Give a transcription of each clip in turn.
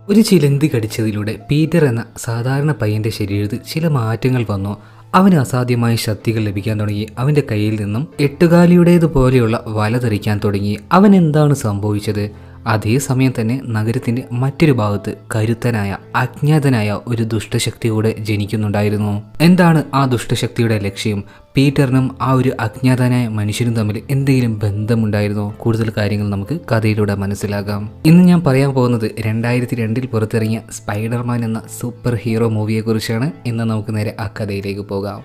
ഒരു ചിലന്തി കടിച്ചതിലൂടെ പീറ്റർ എന്ന സാധാരണ പയ്യന്റെ ശരീരത്തിൽ ചില മാറ്റങ്ങൾ വന്നു അവന് അസാധ്യമായ ശക്തികൾ ലഭിക്കാൻ തുടങ്ങി അവന്റെ കയ്യിൽ നിന്നും എട്ടുകാലിയുടേതുപോലെയുള്ള വല തെറിക്കാൻ തുടങ്ങി അവൻ എന്താണ് സംഭവിച്ചത് അതേസമയം തന്നെ നഗരത്തിന്റെ മറ്റൊരു ഭാഗത്ത് കരുത്തനായ അജ്ഞാതനായ ഒരു ദുഷ്ടശക്തി കൂടെ ജനിക്കുന്നുണ്ടായിരുന്നു എന്താണ് ആ ദുഷ്ടശക്തിയുടെ ലക്ഷ്യം പീറ്ററിനും ആ ഒരു അജ്ഞാതനായ മനുഷ്യനും തമ്മിൽ എന്തെങ്കിലും ബന്ധമുണ്ടായിരുന്നോ കൂടുതൽ കാര്യങ്ങൾ നമുക്ക് കഥയിലൂടെ മനസ്സിലാക്കാം ഇന്ന് ഞാൻ പറയാൻ പോകുന്നത് രണ്ടായിരത്തി രണ്ടിൽ പുറത്തിറങ്ങിയ സ്പൈഡർമാൻ എന്ന സൂപ്പർ ഹീറോ മൂവിയെക്കുറിച്ചാണ് ഇന്ന് നമുക്ക് നേരെ ആ കഥയിലേക്ക് പോകാം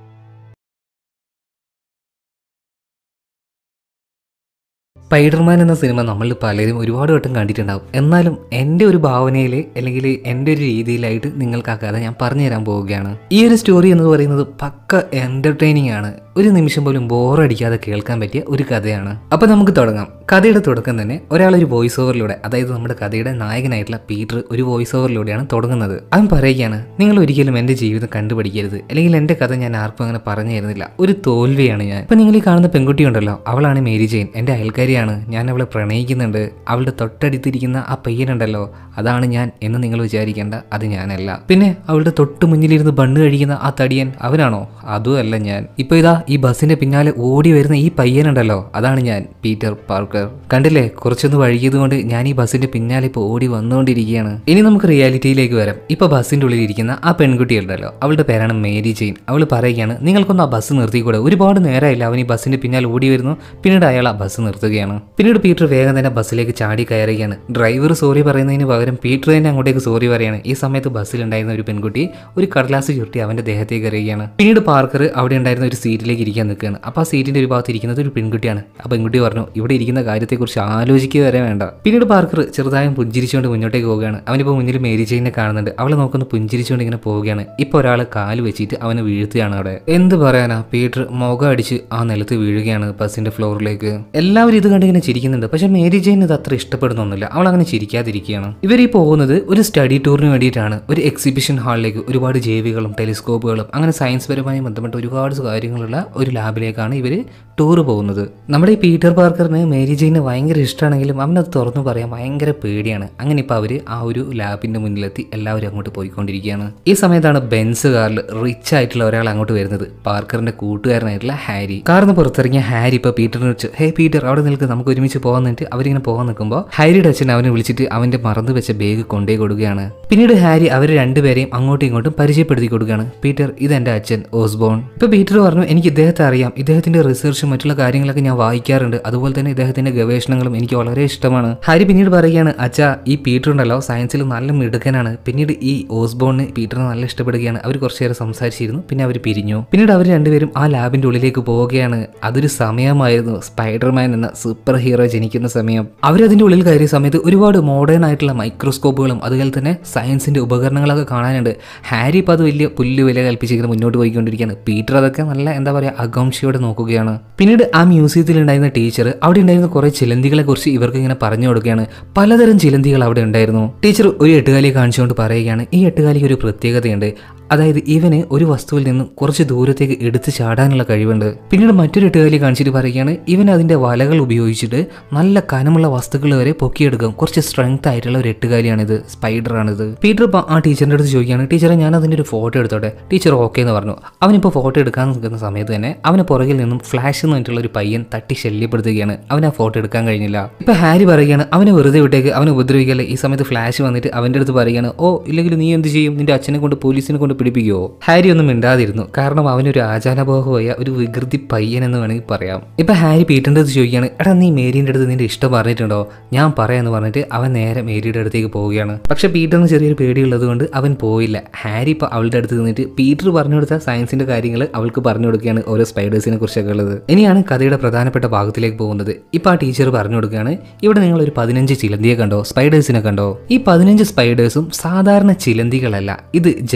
സ്പൈഡർമാൻ എന്ന സിനിമ നമ്മൾ പലരും ഒരുപാട് വട്ടം കണ്ടിട്ടുണ്ടാവും എന്നാലും എൻ്റെ ഒരു ഭാവനയിൽ അല്ലെങ്കിൽ എൻ്റെ ഒരു രീതിയിലായിട്ട് നിങ്ങൾക്ക് ആ കഥ ഞാൻ പറഞ്ഞു തരാൻ പോവുകയാണ് ഈ ഒരു സ്റ്റോറി എന്ന് പറയുന്നത് പക്ക എൻ്റർടൈനിങ് ആണ് ഒരു നിമിഷം പോലും ബോറടിക്കാതെ കേൾക്കാൻ പറ്റിയ ഒരു കഥയാണ് അപ്പോൾ നമുക്ക് തുടങ്ങാം കഥയുടെ തുടക്കം തന്നെ ഒരാൾ ഒരു വോയിസ് ഓവറിലൂടെ അതായത് നമ്മുടെ കഥയുടെ നായകനായിട്ടുള്ള പീറ്റർ ഒരു വോയിസ് ഓവറിലൂടെയാണ് തുടങ്ങുന്നത് അവൻ പറയുകയാണ് നിങ്ങൾ ഒരിക്കലും എൻ്റെ ജീവിതം കണ്ടുപിടിക്കരുത് അല്ലെങ്കിൽ എൻ്റെ കഥ ഞാൻ ആർക്കും അങ്ങനെ പറഞ്ഞു തരുന്നില്ല ഒരു തോൽവിയാണ് ഞാൻ ഇപ്പം നിങ്ങൾ ഈ കാണുന്ന പെൺകുട്ടി ഉണ്ടല്ലോ അവളാണ് മേരി ജെയിൻ എൻ്റെ അയൽക്കാരിയാണ് ഞാൻ അവളെ പ്രണയിക്കുന്നുണ്ട് അവളുടെ തൊട്ടടുത്തിരിക്കുന്ന ആ പയ്യനുണ്ടല്ലോ അതാണ് ഞാൻ എന്ന് നിങ്ങൾ വിചാരിക്കേണ്ട അത് ഞാനല്ല പിന്നെ അവളുടെ തൊട്ട് മുന്നിലിരുന്ന് ബണ്ണ് കഴിക്കുന്ന ആ തടിയൻ അവനാണോ അതും അല്ല ഞാൻ ഇപ്പൊ ഇതാ ഈ ബസ്സിന്റെ പിന്നാലെ ഓടി വരുന്ന ഈ പയ്യനുണ്ടല്ലോ അതാണ് ഞാൻ പീറ്റർ പാർക്കർ കണ്ടില്ലേ കുറച്ചൊന്ന് വഴുകിയത് കൊണ്ട് ഞാൻ ഈ ബസ്സിന്റെ പിന്നാലെ ഇപ്പോൾ ഓടി വന്നുകൊണ്ടിരിക്കുകയാണ് ഇനി നമുക്ക് റിയാലിറ്റിയിലേക്ക് വരാം ഇപ്പൊ ബസ്സിന്റെ ഉള്ളിൽ ഇരിക്കുന്ന ആ പെൺകുട്ടി ഉണ്ടല്ലോ അവളുടെ പേരാണ് മേരി ജെയിൻ അവൾ പറയുകയാണ് നിങ്ങൾക്കൊന്ന് ആ ബസ് നിർത്തിക്കൂടെ ഒരുപാട് നേരമായില്ല അവൻ ഈ ബസ്സിന്റെ പിന്നാലെ ഓടി വരുന്നു പിന്നീട് അയാൾ ആ ബസ് നിർത്തുകയാണ് പിന്നീട് പീറ്റർ വേഗം തന്നെ ബസ്സിലേക്ക് ചാടി കയറുകയാണ് ഡ്രൈവർ സോറി പറയുന്നതിന് പകരം പീറ്റർ തന്നെ അങ്ങോട്ടേക്ക് സോറി പറയാണ് ഈ സമയത്ത് ബസ്സിലുണ്ടായിരുന്ന ഒരു പെൺകുട്ടി ഒരു കടലാസ് ചുരുട്ടി അവന്റെ ദേഹത്തേക്ക് എറിയുകയാണ് പിന്നീട് പാർക്കർ അവിടെ ഉണ്ടായിരുന്ന ഒരു സീറ്റിലേക്ക് ഇരിക്കാൻ നിൽക്കുകയാണ് അപ്പോൾ ആ സീറ്റിന്റെ ഒരു ഭാഗത്ത് ഇരിക്കുന്നത് ഒരു പെൺകുട്ടിയാണ് ആ പെൺകുട്ടി പറഞ്ഞു ഇവിടെ ഇരിക്കുന്ന കാര്യത്തെക്കുറിച്ച് ആലോചിക്കുക വരെ വേണ്ട പിന്നീട് പാർക്കർ ചെറുതായും പുഞ്ചിരിച്ചുകൊണ്ട് മുന്നോട്ടേക്ക് പോവുകയാണ് അവനിപ്പോൾ മുന്നിൽ മേരി ജെയിനെ കാണുന്നുണ്ട് അവളെ നോക്കുന്ന പുഞ്ചിരിച്ചുകൊണ്ട് ഇങ്ങനെ പോവുകയാണ് ഇപ്പോൾ ഒരാൾ കാല് വെച്ചിട്ട് അവനെ വീഴ്ത്തുകയാണ് അവിടെ എന്ത് പറയാനാ പീറ്റർ മുഖം അടിച്ച് ആ നിലത്ത് വീഴുകയാണ് ബസ്സിന്റെ ഫ്ലോറിലേക്ക് എല്ലാവരും ഇത് കണ്ട് ഇങ്ങനെ ചിരിക്കുന്നുണ്ട് പക്ഷെ മേരി ജെയിൻ ഇത് അത്ര ഇഷ്ടപ്പെടുന്നൊന്നുമില്ല അവൾ അങ്ങനെ ചിരിക്കാതിരിക്കുകയാണ് ഇവർ ഈ പോകുന്നത് ഒരു സ്റ്റഡി ടൂറിന് വേണ്ടിയിട്ടാണ് ഒരു എക്സിബിഷൻ ഹാളിലേക്ക് ഒരുപാട് ജൈവികളും ടെലിസ്കോപ്പുകളും അങ്ങനെ സയൻസ് പരമായി ബന്ധപ്പെട്ട ഒരുപാട് കാര്യങ്ങളുള്ള ഒരു ലാബിലേക്കാണ് ഇവർ ടൂർ പോകുന്നത് നമ്മുടെ ഈ പീറ്റർ പാർക്കറിന് മേരി ജെയിന് ഭയങ്കര ഇഷ്ടമാണെങ്കിലും അവനത് തുറന്നു പറയാൻ ഭയങ്കര പേടിയാണ് അങ്ങനെ ഇപ്പോൾ അവർ ആ ഒരു ലാബിന്റെ മുന്നിലെത്തി എല്ലാവരും അങ്ങോട്ട് പോയിക്കൊണ്ടിരിക്കുകയാണ് ഈ സമയത്താണ് ബെൻസ് കാറിൽ റിച്ച് ആയിട്ടുള്ള ഒരാൾ അങ്ങോട്ട് വരുന്നത് പാർക്കറിന്റെ കൂട്ടുകാരനായിട്ടുള്ള ഹാരി കാറിന് പുറത്തിറങ്ങിയ ഹാരി ഇപ്പോൾ പീറ്ററിനെ വെച്ച് ഹേ പീറ്റർ അവിടെ നിൽക്ക് നമുക്ക് ഒരുമിച്ച് പോകാൻ നിന്നിട്ട് അവരിങ്ങനെ പോകാൻ നിൽക്കുമ്പോൾ ഹാരിയുടെ അച്ഛൻ അവനെ വിളിച്ചിട്ട് അവന്റെ മറന്നു വെച്ച ബാഗ് കൊണ്ടേ കൊടുക്കുകയാണ് പിന്നീട് ഹാരി അവർ രണ്ടുപേരെയും അങ്ങോട്ടും ഇങ്ങോട്ടും പരിചയപ്പെടുത്തി കൊടുക്കുകയാണ് പീറ്റർ ഇത് എന്റെ അച്ഛൻ ഓസ്ബോൺ ഇപ്പൊ പീറ്റർ പറഞ്ഞു എനിക്ക് ഇദ്ദേഹത്തെ അറിയാം ഇദ്ദേഹത്തിന്റെ റിസർച്ചും മറ്റുള്ള കാര്യങ്ങളൊക്കെ ഞാൻ വായിക്കാറുണ്ട് അതുപോലെ തന്നെ ഇദ്ദേഹത്തിന്റെ ഗവേഷണങ്ങളും എനിക്ക് വളരെ ഇഷ്ടമാണ് ഹാരി പിന്നീട് പറയുകയാണ് അച്ഛാ ഈ പീറ്റർ ഉണ്ടല്ലോ സയൻസിൽ നല്ല മിടുക്കനാണ് പിന്നീട് ഈ ഓസ്ബോണിന് പീറ്ററിനെ നല്ല ഇഷ്ടപ്പെടുകയാണ് അവർ കുറച്ചു നേരം സംസാരിച്ചിരുന്നു പിന്നെ അവർ പിരിഞ്ഞു പിന്നീട് അവർ രണ്ടുപേരും ആ ലാബിന്റെ ഉള്ളിലേക്ക് പോവുകയാണ് അതൊരു സമയമായിരുന്നു സ്പൈഡർമാൻ എന്ന സൂപ്പർ ഹീറോ ജനിക്കുന്ന സമയം അവരതിന്റെ ഉള്ളിൽ കയറിയ സമയത്ത് ഒരുപാട് മോഡേൺ ആയിട്ടുള്ള മൈക്രോസ്കോപ്പുകളും അതുപോലെ തന്നെ സയൻസിന്റെ ഉപകരണങ്ങളൊക്കെ കാണാനുണ്ട് ഹാരി ഇപ്പോൾ അത് വലിയ പുല്ല് വില കൽപ്പിച്ചിങ്ങനെ മുന്നോട്ട് പോയിക്കൊണ്ടിരിക്കുകയാണ് പീറ്റർ അതൊക്കെ നല്ല എന്താ പറയുക അകംക്ഷയോടെ നോക്കുകയാണ് പിന്നീട് ആ മ്യൂസിയത്തിൽ ഉണ്ടായിരുന്ന ടീച്ചർ അവിടെ ഉണ്ടായിരുന്ന കുറേ ചിലന്തികളെ കുറിച്ച് ഇവർക്ക് ഇങ്ങനെ പറഞ്ഞു കൊടുക്കുകയാണ് പലതരം ചിലന്തികൾ അവിടെ ഉണ്ടായിരുന്നു ടീച്ചർ ഒരു എട്ടുകാലിയെ കാണിച്ചുകൊണ്ട് പറയുകയാണ് ഈ എട്ടുകാലിക്ക് ഒരു പ്രത്യേകതയുണ്ട് അതായത് ഇവന് ഒരു വസ്തുവിൽ നിന്നും കുറച്ച് ദൂരത്തേക്ക് എടുത്തു ചാടാനുള്ള കഴിവുണ്ട് പിന്നീട് മറ്റൊരു എട്ടുകാലി കാണിച്ചിട്ട് പറയുകയാണ് ഇവൻ അതിന്റെ വലകൾ ഉപയോഗിച്ചിട്ട് നല്ല കനമുള്ള വസ്തുക്കൾ വരെ പൊക്കിയെടുക്കും കുറച്ച് സ്ട്രെങ്ത് ആയിട്ടുള്ള ഒരു എട്ടുകാലിയാണിത് സ്പൈഡറാണിത് പീറ്റർ ഇപ്പം ആ ടീച്ചറിന്റെ അടുത്ത് ചോദിക്കുകയാണ് ടീച്ചറെ ഞാൻ അതിന്റെ ഒരു ഫോട്ടോ എടുത്തോട്ടെ ടീച്ചർ ഓക്കെ എന്ന് പറഞ്ഞു അവനിപ്പോൾ ഫോട്ടോ എടുക്കാൻ നിൽക്കുന്ന സമയത്ത് തന്നെ അവന് പുറകിൽ നിന്നും ഫ്ലാഷ് എന്ന് പറഞ്ഞിട്ടുള്ള ഒരു പയ്യൻ തട്ടി ശല്യപ്പെടുത്തുകയാണ് അവൻ ആ ഫോട്ടോ എടുക്കാൻ കഴിഞ്ഞില്ല ഇപ്പൊ ഹാരി പറയുകയാണ് അവനെ വെറുതെ വിട്ടേക്ക് അവനെ ഉപദ്രവിക്കല്ലേ ഈ സമയത്ത് ഫ്ലാഷ് വന്നിട്ട് അവന്റെ അടുത്ത് പറയുകയാണ് ഓ ഇല്ലെങ്കിൽ നീ എന്ത് ചെയ്യും നിന്റെ അച്ഛനെ കൊണ്ട് പോലീസിനെ കൊണ്ട് പിടിപ്പിക്കുവോ ഹാരി ഒന്നും മിണ്ടാതിരുന്നു കാരണം അവനൊരു ആചാരബോഹമായ ഒരു വികൃതി പയ്യൻ എന്ന് വേണമെങ്കിൽ പറയാം ഇപ്പൊ ഹാരി പീറ്ററിന്റെ അടുത്ത് ചോദിക്കുകയാണ് എടാ നീ മേരിന്റെ അടുത്ത് നിന്റെ ഇഷ്ടം പറഞ്ഞിട്ടുണ്ടോ ഞാൻ പറയാന്ന് പറഞ്ഞിട്ട് അവൻ നേരെ മേരിയുടെ അടുത്തേക്ക് പോവുകയാണ് പക്ഷെ പീറ്ററിന് ചെറിയൊരു പേടിയുള്ളത് കൊണ്ട് അവൻ പോയില്ല ഹാരി ഇപ്പൊ അവളുടെ അടുത്ത് നിന്നിട്ട് പീറ്റർ പറഞ്ഞു കൊടുത്ത സയൻസിന്റെ കാര്യങ്ങൾ അവൾക്ക് പറഞ്ഞു കൊടുക്കുകയാണ് ഓരോ സ്പൈഡേഴ്സിനെ കുറിച്ചൊക്കെ ഉള്ളത് ഇനിയാണ് കഥയുടെ പ്രധാനപ്പെട്ട ഭാഗത്തിലേക്ക് പോകുന്നത് ഇപ്പൊ ആ ടീച്ചർ പറഞ്ഞു കൊടുക്കുകയാണ് ഇവിടെ നിങ്ങൾ ഒരു പതിനഞ്ച് ചിലന്തിയെ കണ്ടോ സ്പൈഡേഴ്സിനെ കണ്ടോ ഈ പതിനഞ്ച് സ്പൈഡേഴ്സും സാധാരണ ചിലന്തികളല്ല ഇത് ജനറ്റിക്കലി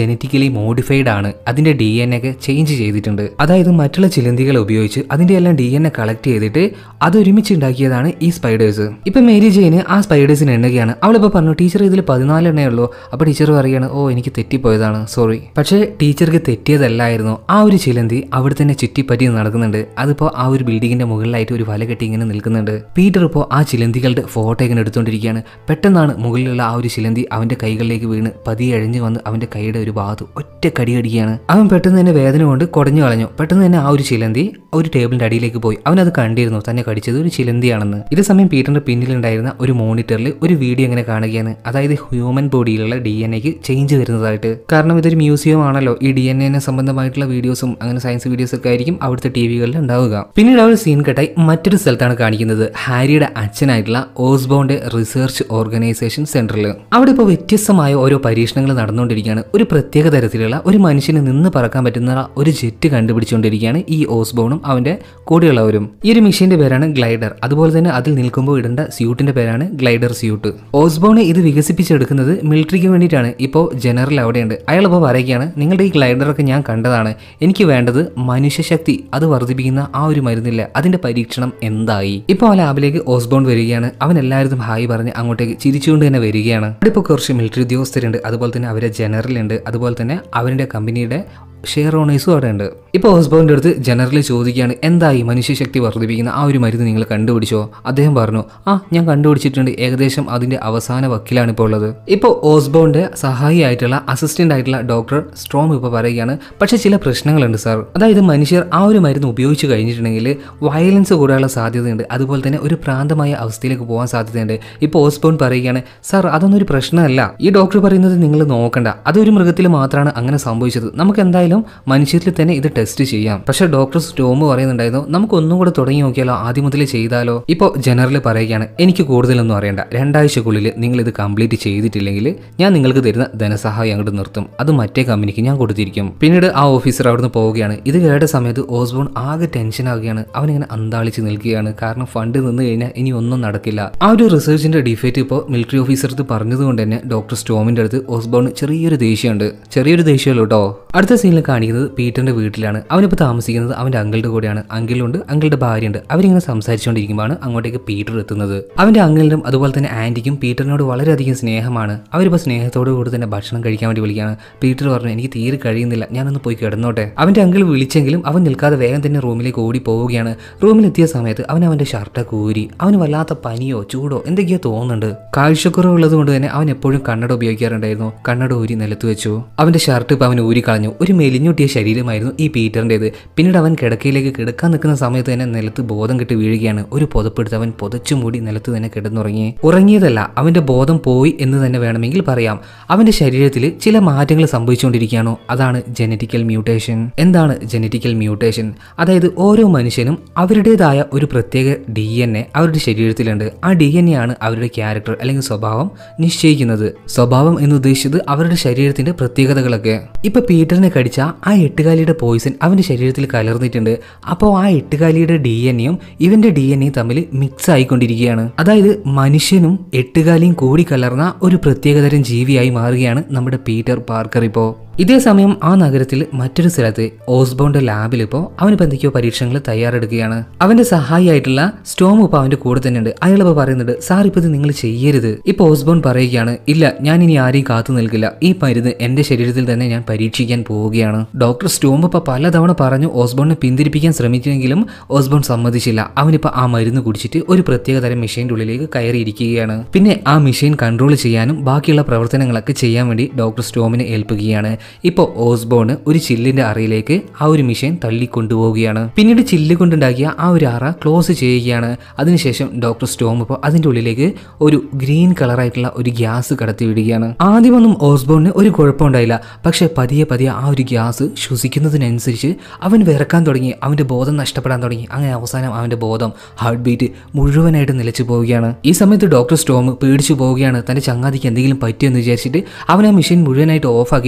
മോഡിഫൈഡ് ആണ് അതിന്റെ ഡി എൻ ഒക്കെ ചേഞ്ച് ചെയ്തിട്ടുണ്ട് അതായത് മറ്റുള്ള ചിലന്തികളെ ഉപയോഗിച്ച് അതിന്റെ എല്ലാം ഡി എൻ എ കളക്ട് ചെയ്തിട്ട് അത് ഒരുമിച്ച് ഉണ്ടാക്കിയതാണ് ഈ സ്പൈഡേഴ്സ് ഇപ്പൊ മേരി ജെയിന് ആ സ്പൈഡേഴ്സിന് എണ്ണുകയാണ് അവളിപ്പോ പറഞ്ഞു ടീച്ചർ ഇതിൽ പതിനാല് എണ്ണേ ഉള്ളൂ അപ്പൊ ടീച്ചർ പറയാണ് ഓ എനിക്ക് തെറ്റിപ്പോയതാണ് സോറി പക്ഷേ ടീച്ചർക്ക് തെറ്റിയതല്ലായിരുന്നു ആ ഒരു ചിലന്തി അവിടെ തന്നെ ചുറ്റിപ്പറ്റി നടക്കുന്നുണ്ട് അതിപ്പോ ആ ഒരു ബിൽഡിങ്ങിന്റെ മുകളിലായിട്ട് ഒരു വല കെട്ടി ഇങ്ങനെ നിൽക്കുന്നുണ്ട് പീറ്റർ ഇപ്പോൾ ആ ചിലന്തികളുടെ ഫോട്ടോ ഇങ്ങനെ എടുത്തുകൊണ്ടിരിക്കുകയാണ് പെട്ടെന്നാണ് മുകളിലുള്ള ആ ഒരു ചിലന്തി അവന്റെ കൈകളിലേക്ക് വീണ് പതിയെ അഴിഞ്ഞു വന്ന് അവന്റെ കൈയുടെ ഒരു ഭാഗത്ത് ഒറ്റ കടി കടിക്കുകയാണ് അവൻ പെട്ടെന്ന് തന്നെ വേദന കൊണ്ട് കുടഞ്ഞു കളഞ്ഞു പെട്ടെന്ന് തന്നെ ആ ഒരു ചിലന്തി ഒരു ടേബിളിന്റെ അടിയിലേക്ക് പോയി അവൻ അത് കണ്ടിരുന്നു തന്നെ കടിച്ചത് ഒരു ചിലന്തിയാണെന്ന് ഇതേ സമയം പീറ്ററിന്റെ പിന്നിലുണ്ടായിരുന്ന ഒരു മോണിറ്ററിൽ ഒരു വീഡിയോ ഇങ്ങനെ കാണുകയാണ് അതായത് ഹ്യൂമൻ ബോഡിയിലുള്ള ഡി എൻ എക്ക് ചേഞ്ച് വരുന്നതായിട്ട് കാരണം ഇതൊരു മ്യൂസിയം ആണല്ലോ ഈ ഡി എൻ എനെ സംബന്ധമായിട്ടുള്ള വീഡിയോസും അങ്ങനെ സയൻസ് വീഡിയോസ് ഒക്കെ ആയിരിക്കും അവിടുത്തെ ടി വികളിൽ ഉണ്ടാവുക പിന്നീട് ആ ഒരു സീൻ കട്ടായി മറ്റൊരു സ്ഥലത്താണ് കാണിക്കുന്നത് ഹാരിയുടെ അച്ഛനായിട്ടുള്ള ഓസ്ബോണ്ട് റിസർച്ച് ഓർഗനൈസേഷൻ സെന്ററിൽ അവിടെ ഇപ്പോൾ വ്യത്യസ്തമായ ഓരോ പരീക്ഷണങ്ങൾ നടന്നുകൊണ്ടിരിക്കുകയാണ് ഒരു പ്രത്യേക തരത്തിലുള്ള ഒരു മനുഷ്യന് നിന്ന് പറക്കാൻ പറ്റുന്ന ഒരു ജെറ്റ് കണ്ടുപിടിച്ചുകൊണ്ടിരിക്കുകയാണ് ഈ ഓസ്ബോണും അവന്റെ കൂടെയുള്ളവരും ഈ ഒരു മെഷീന്റെ പേരാണ് ഗ്ലൈഡർ അതുപോലെ തന്നെ അതിൽ നിൽക്കുമ്പോൾ ഇടേണ്ട സ്യൂട്ടിന്റെ പേരാണ് ഗ്ലൈഡർ സ്യൂട്ട് ഓസ്ബോണ് ഇത് വികസിപ്പിച്ചെടുക്കുന്നത് മിലിറ്ററിക്ക് വേണ്ടിയിട്ടാണ് ഇപ്പോൾ ജനറൽ അവിടെയുണ്ട് അയാൾ ഇപ്പോൾ പറയുകയാണ് നിങ്ങളുടെ ഈ ഗ്ലൈഡറൊക്കെ ഞാൻ കണ്ടതാണ് എനിക്ക് വേണ്ടത് മനുഷ്യശക്തി അത് വർദ്ധിപ്പിക്കുന്ന ആ ഒരു മരുന്നില്ല അതിന്റെ പരീക്ഷണം എന്തായി ഇപ്പോൾ ആ ലാബിലേക്ക് ഓസ്ബോൺ വരികയാണ് അവൻ എല്ലാവരും ഹായ് പറഞ്ഞ് അങ്ങോട്ടേക്ക് ചിരിച്ചുകൊണ്ട് തന്നെ വരികയാണ് അവിടെ ഇപ്പോൾ കുറച്ച് മിലിറ്ററി ഉദ്യോഗസ്ഥരുണ്ട് അതുപോലെ തന്നെ അവരെ ജനറൽ ഉണ്ട് അതുപോലെ തന്നെ അവരുടെ കമ്പനിയുടെ ഷെയർ ഓണേഴ്സും അവിടെ ഉണ്ട് ഇപ്പോൾ ഓസ്ബോണിന്റെ അടുത്ത് ജനറൽ ചോദിക്കുകയാണ് എന്തായി മനുഷ്യശക്തി വർദ്ധിപ്പിക്കുന്ന ആ ഒരു മരുന്ന് നിങ്ങൾ കണ്ടുപിടിച്ചോ അദ്ദേഹം പറഞ്ഞു ആ ഞാൻ കണ്ടുപിടിച്ചിട്ടുണ്ട് ഏകദേശം അതിന്റെ അവസാന വക്കിലാണ് ഇപ്പോൾ ഉള്ളത് ഇപ്പോൾ ഓസ്ബോണിന്റെ സഹായിയായിട്ടുള്ള അസിസ്റ്റന്റ് ആയിട്ടുള്ള ഡോക്ടർ സ്ട്രോം ഇപ്പോൾ പറയുകയാണ് പക്ഷേ ചില പ്രശ്നങ്ങളുണ്ട് സാർ അതായത് മനുഷ്യർ ആ ഒരു മരുന്ന് ഉപയോഗിച്ച് കഴിഞ്ഞിട്ടുണ്ടെങ്കിൽ വയലൻസ് കൂടാനുള്ള സാധ്യതയുണ്ട് അതുപോലെ തന്നെ ഒരു പ്രാന്തമായ അവസ്ഥയിലേക്ക് പോകാൻ സാധ്യതയുണ്ട് ഇപ്പോൾ ഓസ്ബോൺ പറയുകയാണ് സാർ അതൊന്നും ഒരു പ്രശ്നമല്ല ഈ ഡോക്ടർ പറയുന്നത് നിങ്ങൾ നോക്കണ്ട അതൊരു മൃഗത്തിൽ മാത്രമാണ് അങ്ങനെ സംഭവിച്ചത് നമുക്ക് എന്തായാലും മനുഷ്യരിൽ തന്നെ ഇത് ടെസ്റ്റ് ചെയ്യാം പക്ഷേ ഡോക്ടർ സ്റ്റോം പറയുന്നുണ്ടായിരുന്നു നമുക്ക് ഒന്നും കൂടെ തുടങ്ങി നോക്കിയാലോ ആദ്യം മുതലേ ചെയ്താലോ ഇപ്പോൾ ജനറൽ പറയുകയാണ് എനിക്ക് കൂടുതലൊന്നും അറിയണ്ട രണ്ടാഴ്ചക്കുള്ളിൽ നിങ്ങൾ ഇത് കംപ്ലീറ്റ് ചെയ്തിട്ടില്ലെങ്കിൽ ഞാൻ നിങ്ങൾക്ക് തരുന്ന ധനസഹായം അങ്ങോട്ട് നിർത്തും അത് മറ്റേ കമ്പനിക്ക് ഞാൻ കൊടുത്തിരിക്കും പിന്നീട് ആ ഓഫീസർ അവിടുന്ന് പോവുകയാണ് ഇത് കേട്ട സമയത്ത് ഓസ്ബോൺ ആകെ ടെൻഷൻ ആവുകയാണ് അവനിങ്ങനെ അന്താളിച്ച് നിൽക്കുകയാണ് കാരണം ഫണ്ട് നിന്ന് കഴിഞ്ഞാൽ ഇനി ഒന്നും നടക്കില്ല ആ ഒരു റിസർച്ചിന്റെ ഡിഫേറ്റ് ഇപ്പോൾ മിലിറ്ററി ഓഫീസർ അടുത്ത് പറഞ്ഞതുകൊണ്ട് തന്നെ ഡോക്ടർ സ്റ്റോമിന്റെ അടുത്ത് ഓസ്ബോൺ ചെറിയൊരു ദേഷ്യമുണ്ട് ചെറിയൊരു ദേഷ്യമല്ലോ കേട്ടോ അടുത്ത സീനിൽ കാണിക്കുന്നത് പീറ്ററിന്റെ വീട്ടിലാണ് അവനിപ്പോൾ താമസിക്കുന്നത് അവന്റെ അങ്കിളുടെ കൂടെയാണ് അങ്കിളുണ്ട് അങ്കിളുടെ ഭാര്യയുണ്ട് അവരിങ്ങനെ സംസാരിച്ചുകൊണ്ടിരിക്കുമ്പോഴാണ് അങ്ങോട്ടേക്ക് പീറ്റർ എത്തുന്നത് അവന്റെ അങ്കിളിനും അതുപോലെ തന്നെ ആന്റിക്കും പീറ്ററിനോട് വളരെയധികം സ്നേഹമാണ് അവരിപ്പോൾ സ്നേഹത്തോടു കൂടി തന്നെ ഭക്ഷണം കഴിക്കാൻ വേണ്ടി വിളിക്കുകയാണ് പീറ്റർ പറഞ്ഞു എനിക്ക് തീരെ കഴിയുന്നില്ല ഞാനൊന്ന് പോയി കിടന്നോട്ടെ അവന്റെ അങ്കിൾ വിളിച്ചെങ്കിലും അവൻ നിൽക്കാതെ വേഗം തന്നെ റൂമിലേക്ക് ഓടി പോവുകയാണ് റൂമിലെത്തിയ സമയത്ത് അവൻ അവന്റെ ഷർട്ടൊക്കെ ഊരി അവന് വല്ലാത്ത പനിയോ ചൂടോ എന്തൊക്കെയോ തോന്നുന്നുണ്ട് കാഴ്ചക്കുറവുള്ളത് കൊണ്ട് തന്നെ അവൻ എപ്പോഴും കണ്ണട ഉപയോഗിക്കാറുണ്ടായിരുന്നു കണ്ണട ഊരി നിലത്ത് വെച്ചു അവന്റെ ഷർട്ട് ഇപ്പൊ അവൻ ഊരി കളഞ്ഞു ഒരു മെലിഞ്ഞൊട്ടിയ ശരീരമായിരുന്നു ഈ പീറ്ററിൻ്റെത് പിന്നീട് അവൻ കിടക്കയിലേക്ക് കിടക്കാൻ നിൽക്കുന്ന സമയത്ത് തന്നെ നിലത്ത് ബോധം കെട്ട് വീഴുകയാണ് ഒരു പുതപ്പെടുത്ത് അവൻ പുതച്ചു മൂടി നിലത്ത് തന്നെ കിടന്നുറങ്ങി ഉറങ്ങിയതല്ല അവന്റെ ബോധം പോയി എന്ന് തന്നെ വേണമെങ്കിൽ പറയാം അവന്റെ ശരീരത്തിൽ ചില മാറ്റങ്ങൾ സംഭവിച്ചുകൊണ്ടിരിക്കുകയാണോ അതാണ് ജനറ്റിക്കൽ മ്യൂട്ടേഷൻ എന്താണ് ജനറ്റിക്കൽ മ്യൂട്ടേഷൻ അതായത് ഓരോ മനുഷ്യനും അവരുടേതായ ഒരു പ്രത്യേക ഡി എൻ എ അവരുടെ ശരീരത്തിലുണ്ട് ആ ഡി എൻ എ ആണ് അവരുടെ ക്യാരക്ടർ അല്ലെങ്കിൽ സ്വഭാവം നിശ്ചയിക്കുന്നത് സ്വഭാവം എന്ന് ഉദ്ദേശിച്ചത് അവരുടെ ശരീരത്തിന്റെ പ്രത്യേകതകളൊക്കെ ഇപ്പൊ പീറ്ററിനെ കടിച്ച ആ എട്ടുകാലിയുടെ പോയിസൺ അവന്റെ ശരീരത്തിൽ കലർന്നിട്ടുണ്ട് അപ്പോൾ ആ എട്ടുകാലിയുടെ ഡി എൻ എയും ഇവന്റെ ഡി എൻ എയും തമ്മിൽ മിക്സ് ആയിക്കൊണ്ടിരിക്കുകയാണ് അതായത് മനുഷ്യനും എട്ടുകാലിയും കൂടി കലർന്ന ഒരു പ്രത്യേകതരം ജീവിയായി മാറുകയാണ് നമ്മുടെ പീറ്റർ പാർക്കർ ഇപ്പോ ഇതേ സമയം ആ നഗരത്തിൽ മറ്റൊരു സ്ഥലത്ത് ഓസ്ബോണ്ട് ലാബിൽ ഇപ്പോൾ അവനിപ്പോൾ എന്തൊക്കെയോ പരീക്ഷണങ്ങൾ തയ്യാറെടുക്കുകയാണ് അവന്റെ സഹായിയായിട്ടുള്ള സ്റ്റോം ഇപ്പോൾ അവന്റെ കൂടെ തന്നെ ഉണ്ട് അയാൾ ഇപ്പോൾ പറയുന്നുണ്ട് സാർ ഇപ്പോൾ ഇത് നിങ്ങൾ ചെയ്യരുത് ഇപ്പോൾ ഓസ്ബോൺ പറയുകയാണ് ഇല്ല ഞാൻ ഇനി ആരെയും കാത്തു നിൽക്കില്ല ഈ മരുന്ന് എന്റെ ശരീരത്തിൽ തന്നെ ഞാൻ പരീക്ഷിക്കാൻ പോവുകയാണ് ഡോക്ടർ സ്റ്റോം ഇപ്പോൾ പലതവണ പറഞ്ഞു ഓസ്ബോണിനെ പിന്തിരിപ്പിക്കാൻ ശ്രമിച്ചെങ്കിലും ഓസ്ബോൺ സമ്മതിച്ചില്ല അവനിപ്പോൾ ആ മരുന്ന് കുടിച്ചിട്ട് ഒരു പ്രത്യേക തരം മെഷീൻ്റെ ഉള്ളിലേക്ക് കയറിയിരിക്കുകയാണ് പിന്നെ ആ മെഷീൻ കൺട്രോൾ ചെയ്യാനും ബാക്കിയുള്ള പ്രവർത്തനങ്ങളൊക്കെ ചെയ്യാൻ വേണ്ടി ഡോക്ടർ സ്റ്റോമിനെ ഏൽപ്പിക്കുകയാണ് ഇപ്പോൾ ഓസ്ബോണ് ഒരു ചില്ലിന്റെ അറയിലേക്ക് ആ ഒരു മിഷീൻ തള്ളിക്കൊണ്ടുപോവുകയാണ് പിന്നീട് ചില്ല് കൊണ്ടുണ്ടാക്കിയ ആ ഒരു അറ ക്ലോസ് ചെയ്യുകയാണ് അതിനുശേഷം ഡോക്ടർ സ്റ്റോം ഇപ്പോൾ അതിന്റെ ഉള്ളിലേക്ക് ഒരു ഗ്രീൻ കളറായിട്ടുള്ള ഒരു ഗ്യാസ് കടത്തി വിടുകയാണ് ആദ്യമൊന്നും ഓസ്ബോണിന് ഒരു കുഴപ്പമുണ്ടായില്ല പക്ഷെ പതിയെ പതിയെ ആ ഒരു ഗ്യാസ് ശ്വസിക്കുന്നതിനനുസരിച്ച് അവൻ വിറക്കാൻ തുടങ്ങി അവന്റെ ബോധം നഷ്ടപ്പെടാൻ തുടങ്ങി അങ്ങനെ അവസാനം അവന്റെ ബോധം ഹാർട്ട് ബീറ്റ് മുഴുവനായിട്ട് നിലച്ചു പോവുകയാണ് ഈ സമയത്ത് ഡോക്ടർ സ്റ്റോം പേടിച്ചു പോവുകയാണ് തന്റെ ചങ്ങാതിക്ക് എന്തെങ്കിലും പറ്റിയെന്ന് വിചാരിച്ചിട്ട് അവൻ ആ മെഷീൻ മുഴുവനായിട്ട് ഓഫ് ആക്കിയിട്ട് അതിന്റെ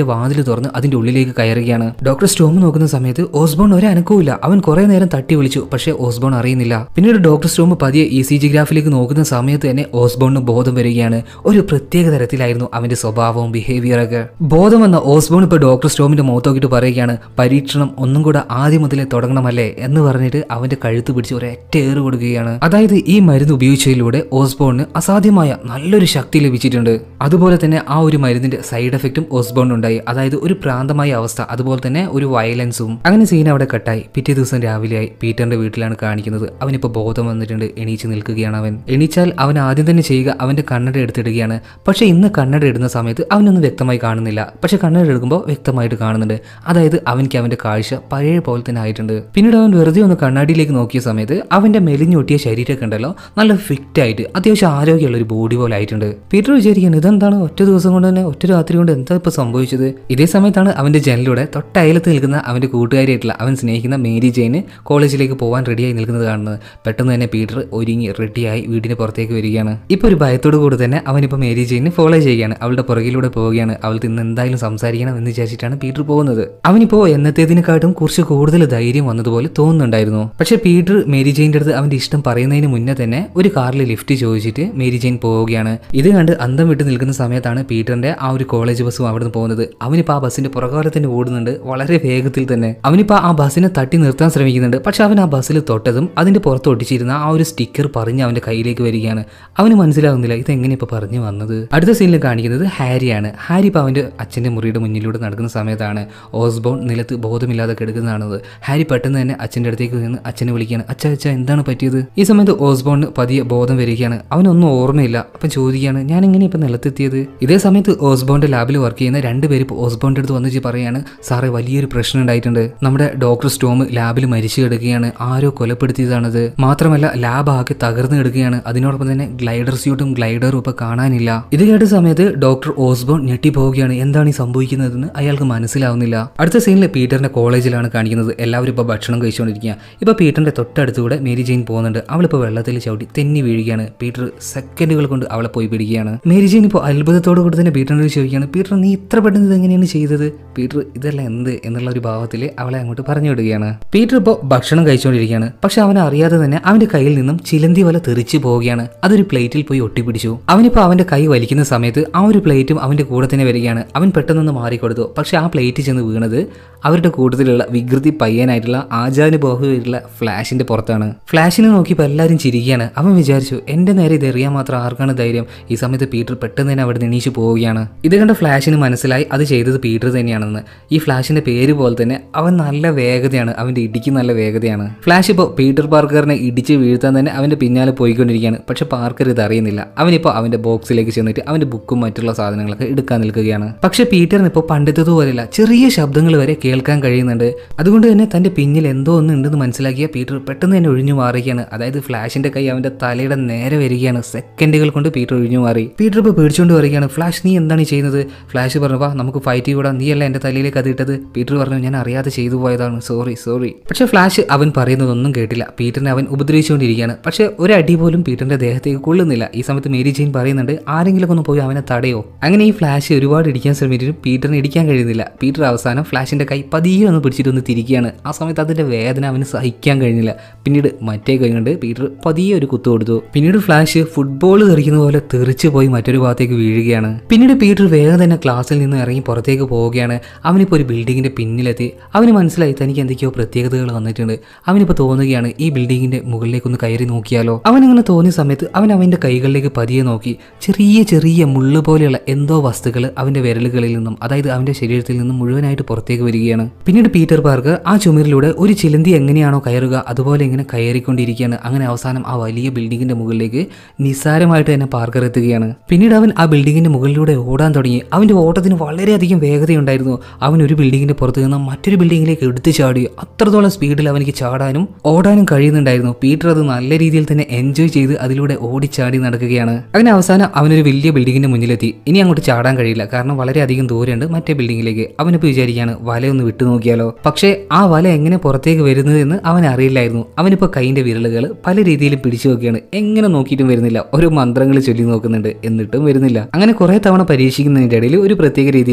ലാബിന്റെ വാതിൽ തുറന്ന് അതിന്റെ ഉള്ളിലേക്ക് കയറുകയാണ് ഡോക്ടർ സ്റ്റോം നോക്കുന്ന സമയത്ത് ഓസ്ബോൺ ഒരു അനക്കവുമില്ല അവൻ കുറെ നേരം തട്ടി വിളിച്ചു പക്ഷേ ഓസ്ബോൺ അറിയുന്നില്ല പിന്നീട് ഡോക്ടർ സ്റ്റോം പതിയെ ഇ സി ജി ഗ്രാഫിലേക്ക് നോക്കുന്ന സമയത്ത് തന്നെ ഓസ്ബോണിന് ബോധം വരികയാണ് ഒരു പ്രത്യേക തരത്തിലായിരുന്നു അവന്റെ സ്വഭാവവും ബിഹേവിയർ ഒക്കെ ബോധം വന്ന ഓസ്ബോൺ ഇപ്പോൾ ഡോക്ടർ സ്റ്റോമിന്റെ മുഖത്ത് നോക്കിയിട്ട് പറയുകയാണ് പരീക്ഷണം ഒന്നും കൂടെ ആദ്യം മുതലേ തുടങ്ങണമല്ലേ എന്ന് പറഞ്ഞിട്ട് അവന്റെ കഴുത്ത് പിടിച്ച് ഒരൊറ്റ ഏറ് കൊടുക്കുകയാണ് അതായത് ഈ മരുന്ന് ഉപയോഗിച്ചതിലൂടെ ഓസ്ബോണിന് അസാധ്യമായ നല്ലൊരു ശക്തി ലഭിച്ചിട്ടുണ്ട് അതുപോലെ തന്നെ ആ ഒരു മരുന്നിന്റെ സൈഡ് എഫക്റ്റും ഓസ്ബോണിന് ഉണ്ടായി അതായത് ഒരു പ്രാന്തമായ അവസ്ഥ അതുപോലെ തന്നെ ഒരു വയലൻസും അങ്ങനെ സീൻ അവിടെ കട്ടായി പിറ്റേ ദിവസം രാവിലെയായി പീറ്ററിന്റെ വീട്ടിലാണ് കാണിക്കുന്നത് അവനിപ്പോൾ ബോധം വന്നിട്ടുണ്ട് എണീച്ച് നിൽക്കുകയാണ് അവൻ എണീച്ചാൽ അവൻ ആദ്യം തന്നെ ചെയ്യുക അവന്റെ കണ്ണട എടുത്തിടുകയാണ് പക്ഷേ ഇന്ന് കണ്ണട ഇടുന്ന സമയത്ത് അവനൊന്നും വ്യക്തമായി കാണുന്നില്ല പക്ഷെ കണ്ണട എടുക്കുമ്പോൾ വ്യക്തമായിട്ട് കാണുന്നുണ്ട് അതായത് അവനിക്ക് അവന്റെ കാഴ്ച പഴയ പോലെ തന്നെ ആയിട്ടുണ്ട് പിന്നീട് അവൻ വെറുതെ ഒന്ന് കണ്ണാടിയിലേക്ക് നോക്കിയ സമയത്ത് അവന്റെ മെലിഞ്ഞൊട്ടിയ ശരീരമൊക്കെ ഉണ്ടല്ലോ നല്ല ഫിറ്റ് ആയിട്ട് അത്യാവശ്യം ആരോഗ്യമുള്ള ഒരു ബോഡി പോലെ ആയിട്ടുണ്ട് പീറ്റർ വിചാരിക്കുകയാണ് ഇതെന്താണ് ഒറ്റ ദിവസം കൊണ്ട് തന്നെ ഒറ്റ രാത്രി കൊണ്ട് എന്താ ഇപ്പൊ സംഭവിച്ചത് ഇതേ സമയത്താണ് അവന്റെ ജനലിലൂടെ തൊട്ടയലത്ത് നിൽക്കുന്ന അവന്റെ കൂട്ടുകാരിയായിട്ടുള്ള അവൻ സ്നേഹിക്കുന്ന മേരി ജെയിന് കോളേജിലേക്ക് പോകാൻ റെഡിയായി നിൽക്കുന്നത് കാണുന്നത് പെട്ടെന്ന് തന്നെ പീറ്റർ ഒരുങ്ങി റെഡിയായി വീടിന് പുറത്തേക്ക് വരികയാണ് ഇപ്പൊ ഒരു ഭയത്തോടു കൂടി തന്നെ അവനിപ്പോൾ മേരി ജെയിനെ ഫോളോ ചെയ്യുകയാണ് അവളുടെ പുറകിലൂടെ പോവുകയാണ് അവൾ ഇന്ന് എന്തായാലും സംസാരിക്കണം എന്ന് വിചാരിച്ചിട്ടാണ് പീറ്റർ പോകുന്നത് അവനിപ്പോ എന്നത്തേതിനെക്കാട്ടും കുറച്ച് കൂടുതൽ ധൈര്യം വന്നതുപോലെ തോന്നുന്നുണ്ടായിരുന്നു പക്ഷെ പീറ്റർ മേരി ജെയിൻ്റെ അടുത്ത് അവന്റെ ഇഷ്ടം പറയുന്നതിന് മുന്നേ തന്നെ ഒരു കാറിൽ ലിഫ്റ്റ് ചോദിച്ചിട്ട് മേരി ജെയിൻ പോവുകയാണ് ഇത് കണ്ട് അന്തം വിട്ട് നിൽക്കുന്ന സമയത്താണ് പീറ്ററിന്റെ ആ ഒരു കോളേജ് ബസ്സും അവിടെ നിന്ന് പോകുന്നത് അവനിപ്പോ ആ ബസ്സിന്റെ പുറകാലെ തന്നെ ഓടുന്നുണ്ട് വളരെ വേഗത്തിൽ തന്നെ അവനിപ്പോ ആ ബസ്സിനെ തട്ടി നിർത്താൻ ശ്രമിക്കുന്നുണ്ട് പക്ഷെ അവൻ ആ ബസ്സിൽ തൊട്ടതും അതിന്റെ പുറത്ത് ഒട്ടിച്ചിരുന്ന ആ ഒരു സ്റ്റിക്കർ പറഞ്ഞ് അവന്റെ കയ്യിലേക്ക് വരികയാണ് അവന് മനസ്സിലാവുന്നില്ല ഇത് എങ്ങനെ ഇപ്പൊ പറഞ്ഞു വന്നത് അടുത്ത സീനിൽ കാണിക്കുന്നത് ഹാരിയാണ് ഹാരി ഇപ്പൊ അവന്റെ അച്ഛന്റെ മുറിയുടെ മുന്നിലൂടെ നടക്കുന്ന സമയത്താണ് ഓസ്ബോൺ നിലത്ത് ബോധമില്ലാതെ കിടക്കുന്നതാണത് ഹാരി പെട്ടെന്ന് തന്നെ അച്ഛന്റെ അടുത്തേക്ക് നിന്ന് അച്ഛനെ വിളിക്കുകയാണ് അച്ഛ അച്ഛ എന്താണ് പറ്റിയത് ഈ സമയത്ത് ഓസ്ബോണിന് പതിയെ ബോധം വരികയാണ് അവനൊന്നും ഓർമ്മയില്ല അപ്പം ചോദിക്കുകയാണ് ഞാൻ എങ്ങനെ ഇപ്പം നിലത്തെത്തിയത് ഇതേ സമയത്ത് ഓസ്ബോണിന്റെ ലാബിൽ വർക്ക് ചെയ്യുന്ന രണ്ടുപേര് ഇപ്പോൾ ഓസ്ബോണിന്റെ അടുത്ത് വന്നിച്ച് പറയാണ് സാറേ വലിയൊരു പ്രശ്നം ഉണ്ടായിട്ടുണ്ട് നമ്മുടെ ഡോക്ടർ സ്റ്റോം ലാബിൽ മരിച്ചു കിടക്കുകയാണ് ആരോ കൊലപ്പെടുത്തിയതാണത് മാത്രമല്ല ലാബ് ആകെ തകർന്നു കിടക്കുകയാണ് അതിനോടൊപ്പം തന്നെ ഗ്ലൈഡർ സ്യൂട്ടും ഗ്ലൈഡറും ഇപ്പൊ കാണാനില്ല ഇത് കേട്ട സമയത്ത് ഡോക്ടർ ഓസ്ബോൺ ഞെട്ടിപ്പോവുകയാണ് എന്താണ് ഈ സംഭവിക്കുന്നതെന്ന് അയാൾക്ക് മനസ്സിലാവുന്നില്ല അടുത്ത സീനിൽ പീറ്ററിന്റെ കോളേജിലാണ് കാണിക്കുന്നത് എല്ലാവരും ഇപ്പോൾ ഭക്ഷണം കഴിച്ചുകൊണ്ടിരിക്കുക ഇപ്പൊ പീറ്ററിന്റെ തൊട്ടടുത്തൂടെ മേരി ജെയിൻ പോകുന്നുണ്ട് അവളിപ്പോൾ വെള്ളത്തിൽ ചവിട്ടി തെന്നി വീഴുകയാണ് പീറ്റർ സെക്കൻഡുകൾ കൊണ്ട് അവളെ പോയി പിടിക്കുകയാണ് മേരി ജെയിൻ ഇപ്പോൾ അത്ഭുതത്തോടു കൂടി തന്നെ പീറ്ററിനോട് ചോദിക്കുകയാണ് പീറ്റർ നീ ഇത്ര പെട്ടെന്ന് ഇത് എങ്ങനെയാണ് ചെയ്തത് പീറ്റർ ഇതല്ല എന്ത് എന്നുള്ള ഒരു ഭാവത്തിൽ അവളെ അങ്ങോട്ട് പറഞ്ഞു വിടുകയാണ് പീറ്റർ ഇപ്പോൾ ഭക്ഷണം കഴിച്ചുകൊണ്ടിരിക്കുകയാണ് പക്ഷെ അവൻ അറിയാതെ തന്നെ അവന്റെ കയ്യിൽ നിന്നും ചിലന്തി വല തെറിച്ചു പോവുകയാണ് അതൊരു പ്ലേറ്റിൽ പോയി ഒട്ടിപ്പിടിച്ചു അവനിപ്പോൾ അവന്റെ കൈ വലിക്കുന്ന സമയത്ത് ആ ഒരു പ്ലേറ്റും അവന്റെ കൂടെ തന്നെ വരികയാണ് അവൻ പെട്ടെന്നൊന്ന് മാറിക്കൊടുത്തു പക്ഷെ ആ പ്ലേറ്റ് ചെന്ന് വീണത് അവരുടെ കൂട്ടത്തിലുള്ള വികൃതി പയ്യനായിട്ടുള്ള ആചാനുബാഹുവായിട്ടുള്ള ഫ്ലാഷിന്റെ പുറത്താണ് ഫ്ലാഷിനെ നോക്കിയപ്പോൾ എല്ലാവരും ചിരിക്കുകയാണ് അവൻ വിചാരിച്ചു എന്റെ നേരെ ഇത് എറിയാൻ മാത്രം ആർക്കാണ് ധൈര്യം ഈ സമയത്ത് പീറ്റർ പെട്ടെന്ന് തന്നെ അവിടെ നിന്ന് എണീച്ച് പോവുകയാണ് ഇത് കണ്ട ഫ്ലാഷിന് മനസ്സിലായി അത് ചെയ്തത് പീറ്റർ തന്നെയാണെന്ന് ഈ ഫ്ലാഷിന്റെ പേര് പോലെ തന്നെ അവൻ നല്ല വേഗതയാണ് അവന്റെ ഇടിക്ക് നല്ല വേഗതയാണ് ഫ്ലാഷ് ഇപ്പോൾ പീറ്റർ പാർക്കറിനെ ഇടിച്ച് വീഴ്ത്താൻ തന്നെ അവന്റെ പിന്നാലെ പോയിക്കൊണ്ടിരിക്കുകയാണ് പക്ഷെ പാർക്കർ ഇത് അറിയുന്നില്ല അവനിപ്പോൾ അവന്റെ ബോക്സിലേക്ക് ചെന്നിട്ട് അവന്റെ ബുക്കും മറ്റുള്ള സാധനങ്ങളൊക്കെ എടുക്കാൻ നിൽക്കുകയാണ് പക്ഷെ പീറ്ററിന് ഇപ്പോൾ പണ്ടത്തതുപോലെയല്ല ചെറിയ ശബ്ദങ്ങൾ വരെ കേൾക്കാൻ കഴിയുന്നുണ്ട് അതുകൊണ്ട് തന്നെ തന്റെ പിന്നിൽ എന്തോ ഒന്ന് ഉണ്ടെന്ന് മനസ്സിലാക്കിയ പീറ്റർ പെട്ടെന്ന് തന്നെ ഒഴിഞ്ഞു മാറുകയാണ് അതായത് ഫ്ലാഷിന്റെ കൈ അവന്റെ തലയുടെ നേരെ വരികയാണ് സെക്കൻഡുകൾ കൊണ്ട് പീറ്റർ ഒഴിഞ്ഞു മാറി പീറ്റർ ഇപ്പോൾ പേടിച്ചുകൊണ്ട് വരികയാണ് ഫ്ലാഷ് നീ എന്താണ് ഈ ചെയ്യുന്നത് ഫ്ലാഷ് പറഞ്ഞു വാ നമുക്ക് ഫൈറ്റ് ചെയ്യൂടാ നീ അല്ല എന്റെ തലയിലേക്ക് അത് ഇട്ടത് പീറ്റർ പറഞ്ഞു ഞാൻ അറിയാതെ ചെയ്തു പോയതാണ് സോറി സോറി പക്ഷെ ഫ്ലാഷ് അവൻ പറയുന്നതൊന്നും കേട്ടില്ല പീറ്ററിനെ അവൻ ഉപദ്രവിച്ചുകൊണ്ടിരിക്കുകയാണ് പക്ഷെ ഒരടി പോലും പീറ്ററിന്റെ ദേഹത്തേക്ക് കൊള്ളുന്നില്ല ഈ സമയത്ത് മേരി ജെയിൻ പറയുന്നുണ്ട് ആരെങ്കിലും ഒന്ന് പോയി അവനെ തടയോ അങ്ങനെ ഈ ഫ്ലാഷ് ഒരുപാട് ഇടിക്കാൻ ശ്രമിച്ചിട്ടും പീറ്ററിനെ ഇടിക്കാൻ കഴിയുന്നില്ല പീറ്റർ അവസാനം ഫ്ലാഷിന്റെ കൈ പതിയെ ഒന്ന് പിടിച്ചിട്ട് ഒന്ന് തിരിക്കുകയാണ് ആ സമയത്ത് അതിന്റെ വേദന അവന് സഹിക്കാൻ കഴിഞ്ഞില്ല പിന്നീട് മറ്റേ കൈ കൊണ്ട് പീറ്റർ പതിയെ ഒരു കുത്തു കൊടുത്തു പിന്നീട് ഫ്ലാഷ് ഫുട്ബോൾ തെറിക്കുന്ന പോലെ തെറിച്ച് പോയി മറ്റൊരു ഭാഗത്തേക്ക് വീഴുകയാണ് പിന്നീട് പീറ്റർ വേഗം തന്നെ ക്ലാസ്സിൽ നിന്ന് ഇറങ്ങി പുറത്തേക്ക് പോവുകയാണ് അവനിപ്പോൾ ഒരു ബിൽഡിങ്ങിന്റെ പിന്നിലെത്തി അവന് മനസ്സിലായി തനിക്ക് എന്തൊക്കെയോ പ്രത്യേകതകൾ വന്നിട്ടുണ്ട് അവനിപ്പോൾ തോന്നുകയാണ് ഈ ബിൽഡിങ്ങിന്റെ മുകളിലേക്ക് ഒന്ന് കയറി നോക്കിയാലോ അവൻ അങ്ങനെ തോന്നിയ സമയത്ത് അവൻ അവന്റെ കൈകളിലേക്ക് പതിയെ നോക്കി ചെറിയ ചെറിയ മുള്ളു പോലെയുള്ള എന്തോ വസ്തുക്കൾ അവന്റെ വിരലുകളിൽ നിന്നും അതായത് അവന്റെ ശരീരത്തിൽ നിന്നും മുഴുവനായിട്ട് പുറത്തേക്ക് വരികയാണ് പിന്നീട് പീറ്റർ പാർക്ക് ആ ചുമരിലൂടെ ഒരു ചിലന്തി എങ്ങനെയാണോ കയറുക അതുപോലെ ഇങ്ങനെ കയറിക്കൊണ്ടിരിക്കുകയാണ് അങ്ങനെ അവസാനം ആ വലിയ ബിൽഡിങ്ങിന്റെ മുകളിലേക്ക് നിസ്സാരമായിട്ട് തന്നെ പാർക്കർ എത്തുകയാണ് പിന്നീട് അവൻ ആ ബിൽഡിങ്ങിന്റെ മുകളിലൂടെ ഓടാൻ തുടങ്ങി അവന്റെ ഓട്ടത്തിന് വളരെയധികം വേഗതയുണ്ടായിരുന്നു അവൻ ഒരു ബിൽഡിങ്ങിന്റെ പുറത്ത് നിന്ന് മറ്റൊരു ബിൽഡിങ്ങിലേക്ക് എടുത്തു ചാടി അത്രത്തോളം സ്പീഡിൽ അവനിക്ക് ചാടാനും ഓടാനും കഴിയുന്നുണ്ടായിരുന്നു പീറ്റർ അത് നല്ല രീതിയിൽ തന്നെ എൻജോയ് ചെയ്ത് അതിലൂടെ ഓടിച്ചാടി നടക്കുകയാണ് അങ്ങനെ അവസാനം അവനൊരു വലിയ ബിൽഡിങ്ങിന്റെ മുന്നിലെത്തി ഇനി അങ്ങോട്ട് ചാടാൻ കഴിയില്ല കാരണം വളരെയധികം ദൂരമുണ്ട് മറ്റേ ബിൽഡിങ്ങിലേക്ക് അവനിപ്പോൾ വിചാരിക്കുകയാണ് വലയൊന്ന് വിട്ടു നോക്കിയാലോ പക്ഷേ ആ വല എങ്ങനെ പുറത്തേക്ക് വരുന്നത് എന്ന് അവൻ അറിയില്ലായിരുന്നു അവനിപ്പോൾ കൈയിന്റെ വിരലുകൾ പല രീതിയിലും പിടിച്ചു നോക്കുകയാണ് എങ്ങനെ നോക്കിയിട്ടും വരുന്നില്ല ഓരോ മന്ത്രങ്ങൾ ചൊല്ലി നോക്കുന്നുണ്ട് എന്നിട്ടും വരുന്നില്ല അങ്ങനെ കുറെ തവണ പരീക്ഷിക്കുന്നതിന്റെ ഇടയിൽ ഒരു പ്രത്യേക രീതിയിൽ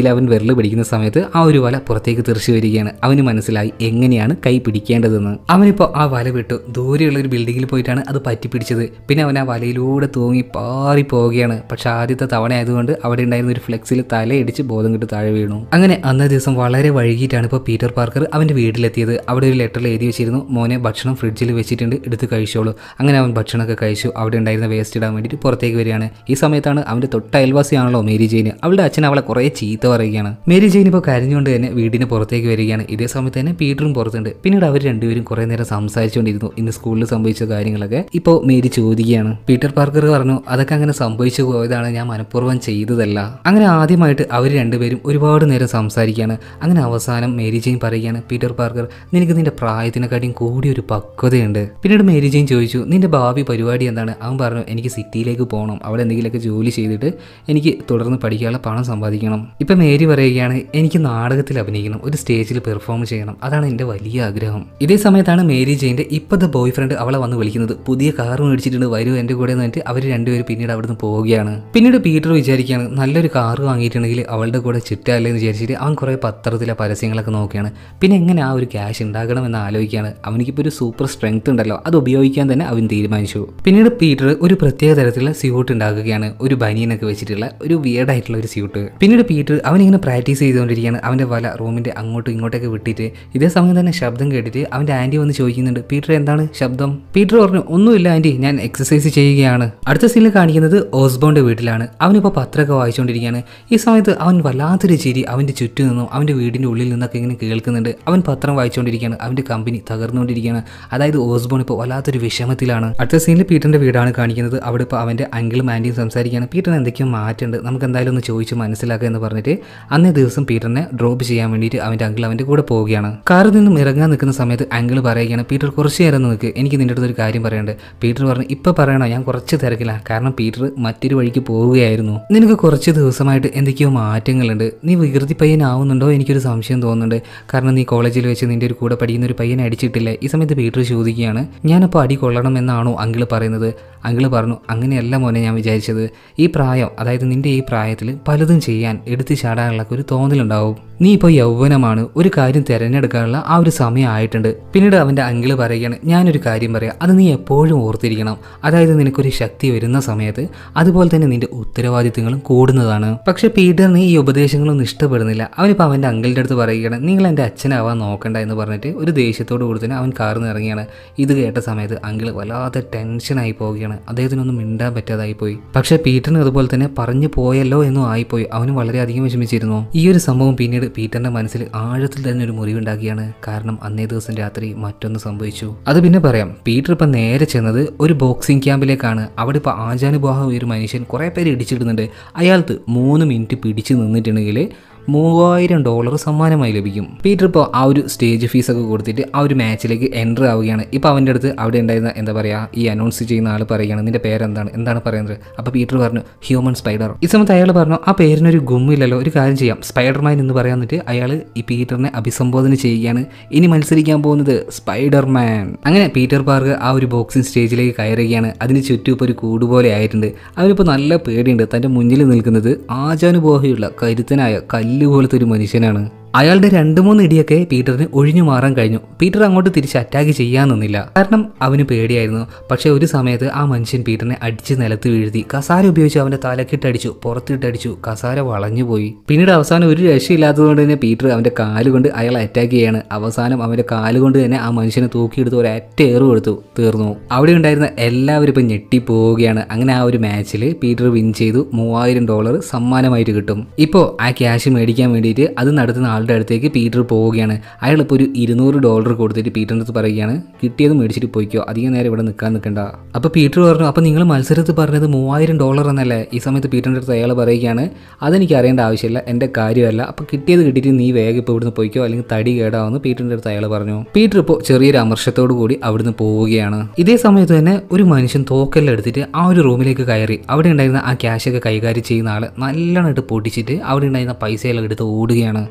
കയ്യിൽ അവൻ വിരൽ പിടിക്കുന്ന സമയത്ത് ആ ഒരു വല പുറത്തേക്ക് തെറിച്ചു വരികയാണ് അവന് മനസ്സിലായി എങ്ങനെയാണ് കൈ പിടിക്കേണ്ടതെന്ന് അവനിപ്പോൾ ആ വല വിട്ടു ദൂരെയുള്ള ഒരു ബിൽഡിങ്ങിൽ പോയിട്ടാണ് അത് പറ്റി പിടിച്ചത് പിന്നെ അവൻ ആ വലയിലൂടെ തൂങ്ങി പാറി പോവുകയാണ് പക്ഷെ ആദ്യത്തെ തവണ ആയതുകൊണ്ട് അവിടെ ഉണ്ടായിരുന്ന ഒരു ഫ്ലെക്സിൽ തലയിടിച്ച് ബോധം കിട്ടി താഴെ വീണു അങ്ങനെ അന്നേ ദിവസം വളരെ വൈകിട്ടാണ് ഇപ്പോൾ പീറ്റർ പാർക്കർ അവൻ്റെ വീട്ടിലെത്തിയത് അവിടെ ഒരു ലെറ്ററിൽ എഴുതി വെച്ചിരുന്നു മോനെ ഭക്ഷണം ഫ്രിഡ്ജിൽ വെച്ചിട്ടുണ്ട് എടുത്ത് കഴിച്ചോളൂ അങ്ങനെ അവൻ ഭക്ഷണമൊക്കെ കഴിച്ചു അവിടെ ഉണ്ടായിരുന്ന വേസ്റ്റ് ഇടാൻ വേണ്ടിയിട്ട് പുറത്തേക്ക് വരികയാണ് ഈ സമയത്താണ് അവൻ്റെ തൊട്ട അയൽവാസിയാണല്ലോ മേരി ജെയിൻ അവളുടെ അച്ഛൻ അവളെ കുറേ ചീത്ത പറയുകയാണ് മേരി ജെയിൻ ഇപ്പോൾ കരഞ്ഞുകൊണ്ട് തന്നെ വീടിന് പുറത്തേക്ക് വരികയാണ് ഇതേ സമയത്ത് തന്നെ പീറ്ററും പുറത്തുണ്ട് പിന്നീട് അവർ രണ്ടുപേരും കുറേ നേരം സംസാരിച്ചുകൊണ്ടിരുന്നു ഇന്ന് സ്കൂളിൽ സംഭവിച്ച കാര്യങ്ങളൊക്കെ ഇപ്പോൾ മേരി ചോദിക്കുകയാണ് പീറ്റർ പാർക്കർ പറഞ്ഞു അതൊക്കെ അങ്ങനെ സംഭവിച്ചു പോയതാണ് ഞാൻ മനഃപൂർവ്വം ചെയ്തതല്ല അങ്ങനെ ആദ്യമായിട്ട് അവർ രണ്ടുപേരും ഒരുപാട് നേരം സംസാരിക്കുകയാണ് അങ്ങനെ അവസാനം മേരി ജെയിൻ പറയുകയാണ് പീറ്റർ പാർക്കർ നിനക്ക് നിന്റെ പ്രായത്തിനെക്കാട്ടിയും കൂടി ഒരു പക്വതയുണ്ട് പിന്നീട് മേരി ജെയിൻ ചോദിച്ചു നിന്റെ ഭാവി പരിപാടി എന്താണ് അവൻ പറഞ്ഞു എനിക്ക് സിറ്റിയിലേക്ക് പോകണം അവിടെ എന്തെങ്കിലുമൊക്കെ ജോലി ചെയ്തിട്ട് എനിക്ക് തുടർന്ന് പഠിക്കാനുള്ള പണം സമ്പാദിക്കണം ഇപ്പം മേരി പറയുകയാണ് എനിക്ക് നാടകത്തിൽ അഭിനയിക്കണം ഒരു സ്റ്റേജിൽ പെർഫോം ചെയ്യണം അതാണ് എൻ്റെ വലിയ ആഗ്രഹം ഇതേ സമയത്താണ് മേരി ജെയിൻ്റെ ഇപ്പോഴത്തെ ബോയ് ഫ്രണ്ട് അവളെ വന്ന് വിളിക്കുന്നത് പുതിയ കാർ മേടിച്ചിട്ടുണ്ട് വരൂ എൻ്റെ കൂടെ എന്ന് പറഞ്ഞിട്ട് അവർ രണ്ടുപേരും പിന്നീട് അവിടുന്ന് പോവുകയാണ് പിന്നീട് പീറ്റർ വിചാരിക്കുകയാണ് നല്ലൊരു കാർ വാങ്ങിയിട്ടുണ്ടെങ്കിൽ അവളുടെ കൂടെ ചുറ്റാല്ലേ എന്ന് വിചാരിച്ചിട്ട് അവൻ കുറേ പത്രത്തിലെ പരസ്യങ്ങളൊക്കെ നോക്കുകയാണ് പിന്നെ എങ്ങനെ ആ ഒരു ക്യാഷ് ഉണ്ടാക്കണമെന്ന് ആലോചിക്കുകയാണ് അവനിക്കിപ്പോൾ ഒരു സൂപ്പർ സ്ട്രെങ്ത് ഉണ്ടല്ലോ അത് ഉപയോഗിക്കാൻ തന്നെ അവൻ തീരുമാനിച്ചു പിന്നീട് പീറ്റർ ഒരു പ്രത്യേക തരത്തിലുള്ള സ്യൂട്ട് ഉണ്ടാക്കുകയാണ് ഒരു ബനിയനൊക്കെ വെച്ചിട്ടുള്ള ഒരു വിയർഡ് ആയിട്ടുള്ള ഒരു സ്യൂട്ട് പിന്നീട് പീറ്റർ അവനിങ്ങനെ പ്രാക്ടീസ് ചെയ്തുകൊണ്ടിരിക്കുകയാണ് അവൻ്റെ വല റൂമിൻ്റെ അങ്ങോട്ടും ഇങ്ങോട്ടൊക്കെ വിട്ടിട്ട് ഇതേ സമയം തന്നെ ശബ്ദം കേട്ടിട്ട് അവൻ്റെ ആൻറ്റി വന്ന് ചോദിക്കുന്നുണ്ട് പീറ്റർ എന്താണ് ശബ്ദം പീറ്റർ പറഞ്ഞു ഒന്നുമില്ല ആൻറ്റി ഞാൻ എക്സസൈസ് ചെയ്യുകയാണ് അടുത്ത സീനിൽ കാണിക്കുന്നത് ഓസ്ബോന്റെ വീട്ടിലാണ് അവനിപ്പോൾ പത്രമൊക്കെ വായിച്ചുകൊണ്ടിരിക്കുകയാണ് ഈ സമയത്ത് അവൻ വല്ലാത്തൊരു ചിരി അവൻ്റെ ചുറ്റും നിന്നും അവൻ്റെ വീടിൻ്റെ ഉള്ളിൽ നിന്നൊക്കെ ഇങ്ങനെ കേൾക്കുന്നുണ്ട് അവൻ പത്രം വായിച്ചുകൊണ്ടിരിക്കുകയാണ് അവൻ്റെ കമ്പനി തകർന്നുകൊണ്ടിരിക്കുകയാണ് അതായത് ഓസ്ബോൺ ഇപ്പോൾ വല്ലാത്തൊരു വിഷമത്തിലാണ് അടുത്ത സീനിൽ പീറ്ററിൻ്റെ വീടാണ് കാണിക്കുന്നത് അവിടെ ഇപ്പോൾ അവൻ്റെ അങ്കിളും ആൻറ്റിയും സംസാരിക്കുകയാണ് പീറ്ററിന് എന്തൊക്കെയോ മാറ്റമുണ്ട് നമുക്ക് എന്തായാലും ഒന്ന് ചോദിച്ച് മനസ്സിലാക്കുക എന്ന് പറഞ്ഞിട്ട് അന്നേ ദിവസം പീറ്ററിനെ ഡ്രോപ്പ് ചെയ്യാൻ വേണ്ടിയിട്ട് അവൻ്റെ അങ്കിൾ അവൻ്റെ കൂടെ പോവുകയാണ് കാറിൽ നിന്നും ഇറങ്ങാൻ നിൽക്കുന്ന സമയത്ത് അങ്കിൾ പറയുകയാണ് പീറ്റർ കുറച്ച് നേരം ഒന്ന് നിൽക്ക് എനിക്ക് നിൻ്റെ അടുത്ത് ഒരു കാര്യം പറയാനുണ്ട് പീറ്റർ പറഞ്ഞു ഇപ്പോൾ പറയണോ ഞാൻ കുറച്ച് തിരക്കില്ല കാരണം പീറ്റർ മറ്റൊരു വഴിക്ക് പോവുകയായിരുന്നു നിനക്ക് കുറച്ച് ദിവസമായിട്ട് എന്തൊക്കെയോ മാറ്റങ്ങളുണ്ട് നീ വികൃതി പയ്യനാവുന്നുണ്ടോ എനിക്കൊരു സംശയം തോന്നുന്നുണ്ട് കാരണം നീ കോളേജിൽ വെച്ച് നിൻ്റെ ഒരു കൂടെ പഠിക്കുന്ന ഒരു പയ്യനെ അടിച്ചിട്ടില്ലേ ഈ സമയത്ത് പീറ്റർ ചോദിക്കുകയാണ് ഞാനപ്പോൾ അടി കൊള്ളണം എന്നാണോ അങ്കിൾ പറയുന്നത് അങ്കിൾ പറഞ്ഞു അങ്ങനെയല്ല മോനെ ഞാൻ വിചാരിച്ചത് ഈ പ്രായം അതായത് നിൻ്റെ ഈ പ്രായത്തിൽ പലതും ചെയ്യാൻ എടുത്തു ചാടാനുള്ള ഒരു തോന്നലുണ്ടാവും നീ ഇപ്പോൾ യൗവനമാണ് ഒരു കാര്യം തിരഞ്ഞെടുക്കാനുള്ള ആ ഒരു സമയം ആയിട്ടുണ്ട് പിന്നീട് അവൻ്റെ അങ്കിള് പറയുകയാണ് ഞാനൊരു കാര്യം പറയാം അത് നീ എപ്പോഴും ഓർത്തിരിക്കണം അതായത് നിനക്കൊരു ശക്തി വരുന്ന സമയത്ത് അതുപോലെ തന്നെ നിന്റെ ഉത്തരവാദിത്തങ്ങളും കൂടുന്നതാണ് പക്ഷെ പീറ്ററിന് ഈ ഉപദേശങ്ങളൊന്നും ഇഷ്ടപ്പെടുന്നില്ല അവനിപ്പോൾ അവൻ്റെ അങ്കിളിൻ്റെ അടുത്ത് പറയുകയാണ് നിങ്ങൾ എൻ്റെ അച്ഛനാവാൻ നോക്കണ്ട എന്ന് പറഞ്ഞിട്ട് ഒരു ദേഷ്യത്തോട് കൂടി തന്നെ അവൻ കാറിൽ നിന്ന് ഇറങ്ങിയാണ് ഇത് കേട്ട സമയത്ത് അങ്കിൾ വല്ലാതെ ടെൻഷനായി പോവുകയാണ് അദ്ദേഹത്തിനൊന്നും മിണ്ടാൻ പറ്റാതായി പോയി പക്ഷേ പീറ്ററിന് അതുപോലെ തന്നെ പറഞ്ഞു പോയല്ലോ എന്നും ആയിപ്പോയി അവനും വളരെയധികം വിഷമിച്ചിരുന്നു ഈ ഒരു സംഭവം പിന്നീട് പീറ്ററിന്റെ മനസ്സിൽ ആഴത്തിൽ തന്നെ ഒരു മുറിവുണ്ടാക്കിയാണ് കാരണം അന്നേ ദിവസം രാത്രി മറ്റൊന്ന് സംഭവിച്ചു അത് പിന്നെ പറയാം പീറ്റർ ഇപ്പം നേരെ ചെന്നത് ഒരു ബോക്സിംഗ് ക്യാമ്പിലേക്കാണ് അവിടെ ഇപ്പോൾ ആചാനുബാഹ ഒരു മനുഷ്യൻ കുറേ പേര് ഇടിച്ചിടുന്നുണ്ട് അയാൾക്ക് മൂന്ന് മിനിറ്റ് പിടിച്ചു നിന്നിട്ടുണ്ടെങ്കിൽ മൂവായിരം ഡോളർ സമ്മാനമായി ലഭിക്കും പീറ്റർ ഇപ്പോൾ ആ ഒരു സ്റ്റേജ് ഫീസൊക്കെ കൊടുത്തിട്ട് ആ ഒരു മാച്ചിലേക്ക് എൻ്റർ ആവുകയാണ് ഇപ്പോൾ അവൻ്റെ അടുത്ത് അവിടെ ഉണ്ടായിരുന്ന എന്താ പറയുക ഈ അനൗൺസ് ചെയ്യുന്ന ആൾ പറയുകയാണ് നിന്റെ പേരെന്താണ് എന്താണ് പറയുന്നത് അപ്പോൾ പീറ്റർ പറഞ്ഞു ഹ്യൂമൻ സ്പൈഡർ ഈ സമയത്ത് അയാൾ പറഞ്ഞു ആ പേരിനൊരു ഗുമ്മില്ലല്ലോ ഒരു കാര്യം ചെയ്യാം സ്പൈഡർമാൻ എന്ന് പറയാൻ എന്നിട്ട് അയാൾ ഈ പീറ്ററിനെ അഭിസംബോധന ചെയ്യുകയാണ് ഇനി മത്സരിക്കാൻ പോകുന്നത് സ്പൈഡർമാൻ അങ്ങനെ പീറ്റർ പാർക്ക് ആ ഒരു ബോക്സിംഗ് സ്റ്റേജിലേക്ക് കയറുകയാണ് അതിന് ചുറ്റും ഇപ്പോൾ ഒരു കൂട് പോലെ ആയിട്ടുണ്ട് അവനിപ്പോൾ നല്ല പേടിയുണ്ട് തൻ്റെ മുന്നിൽ നിൽക്കുന്നത് ആചാനുബോഹയുള്ള കരുത്തനായ കല്ല് പോലത്തെ ഒരു മനുഷ്യനാണ് അയാളുടെ രണ്ട് മൂന്ന് ഇടിയൊക്കെ പീറ്ററിന് ഒഴിഞ്ഞു മാറാൻ കഴിഞ്ഞു പീറ്റർ അങ്ങോട്ട് തിരിച്ച് അറ്റാക്ക് ചെയ്യാൻ നിന്നില്ല കാരണം അവന് പേടിയായിരുന്നു പക്ഷെ ഒരു സമയത്ത് ആ മനുഷ്യൻ പീറ്ററിനെ അടിച്ച് നിലത്ത് വീഴ്ത്തി കസാര ഉപയോഗിച്ച് അവന്റെ തലക്കിട്ടടിച്ചു പുറത്തിട്ടടിച്ചു കസാര വളഞ്ഞുപോയി പിന്നീട് അവസാനം ഒരു രക്ഷയില്ലാത്തതുകൊണ്ട് തന്നെ പീറ്റർ അവന്റെ കാലുകൊണ്ട് അയാളെ അറ്റാക്ക് ചെയ്യാണ് അവസാനം അവന്റെ കാലുകൊണ്ട് തന്നെ ആ മനുഷ്യനെ തൂക്കിയെടുത്ത് ഒരു അറ്റ ഏറ് കൊടുത്തു തീർന്നു അവിടെ ഉണ്ടായിരുന്ന എല്ലാവരും ഇപ്പം ഞെട്ടിപ്പോവുകയാണ് അങ്ങനെ ആ ഒരു മാച്ചിൽ പീറ്റർ വിൻ ചെയ്തു മൂവായിരം ഡോളർ സമ്മാനമായിട്ട് കിട്ടും ഇപ്പോൾ ആ ക്യാഷ് മേടിക്കാൻ വേണ്ടിയിട്ട് അത് നടത്തുന്ന ആളുടെ അടുത്തേക്ക് പീറ്റർ പോവുകയാണ് അയാൾ ഇപ്പോൾ ഒരു ഇരുന്നൂറ് ഡോളർ കൊടുത്തിട്ട് പീറ്ററിൻ്റെ അടുത്ത് പറയുകയാണ് കിട്ടിയത് മേടിച്ചിട്ട് പോയിക്കോ അധികം നേരം ഇവിടെ നിൽക്കാൻ നിൽക്കണ്ട അപ്പോൾ പീറ്റർ പറഞ്ഞു അപ്പോൾ നിങ്ങൾ മത്സരത്തിൽ പറഞ്ഞത് മൂവായിരം ഡോളർ എന്നല്ലേ ഈ സമയത്ത് പീറ്ററിൻ്റെ അടുത്ത് അയാൾ പറയുകയാണ് അതെനിക്ക് അറിയേണ്ട ആവശ്യമില്ല എൻ്റെ കാര്യമല്ല അപ്പോൾ കിട്ടിയത് കിട്ടിയിട്ട് നീ വേഗം ഇപ്പോൾ ഇവിടുന്ന് പോയിക്കോ അല്ലെങ്കിൽ തടി കേടാവുമെന്ന് പീറ്ററിൻ്റെ അടുത്ത് അയാൾ പറഞ്ഞു പീറ്റർ ഇപ്പോൾ ചെറിയൊരു അമർഷത്തോടു കൂടി അവിടുന്ന് പോവുകയാണ് ഇതേ സമയത്ത് തന്നെ ഒരു മനുഷ്യൻ തോക്കെല്ലാം എടുത്തിട്ട് ആ ഒരു റൂമിലേക്ക് കയറി അവിടെ ഉണ്ടായിരുന്ന ആ ക്യാഷൊക്കെ കൈകാര്യം ചെയ്യുന്ന ആൾ നല്ലോണമായിട്ട് പൊട്ടിച്ചിട്ട് അവിടെ ഉണ്ടായിരുന്ന പൈസയെല്ലാം എടുത്ത് ഓടുകയാണ് ഇപ്പൊ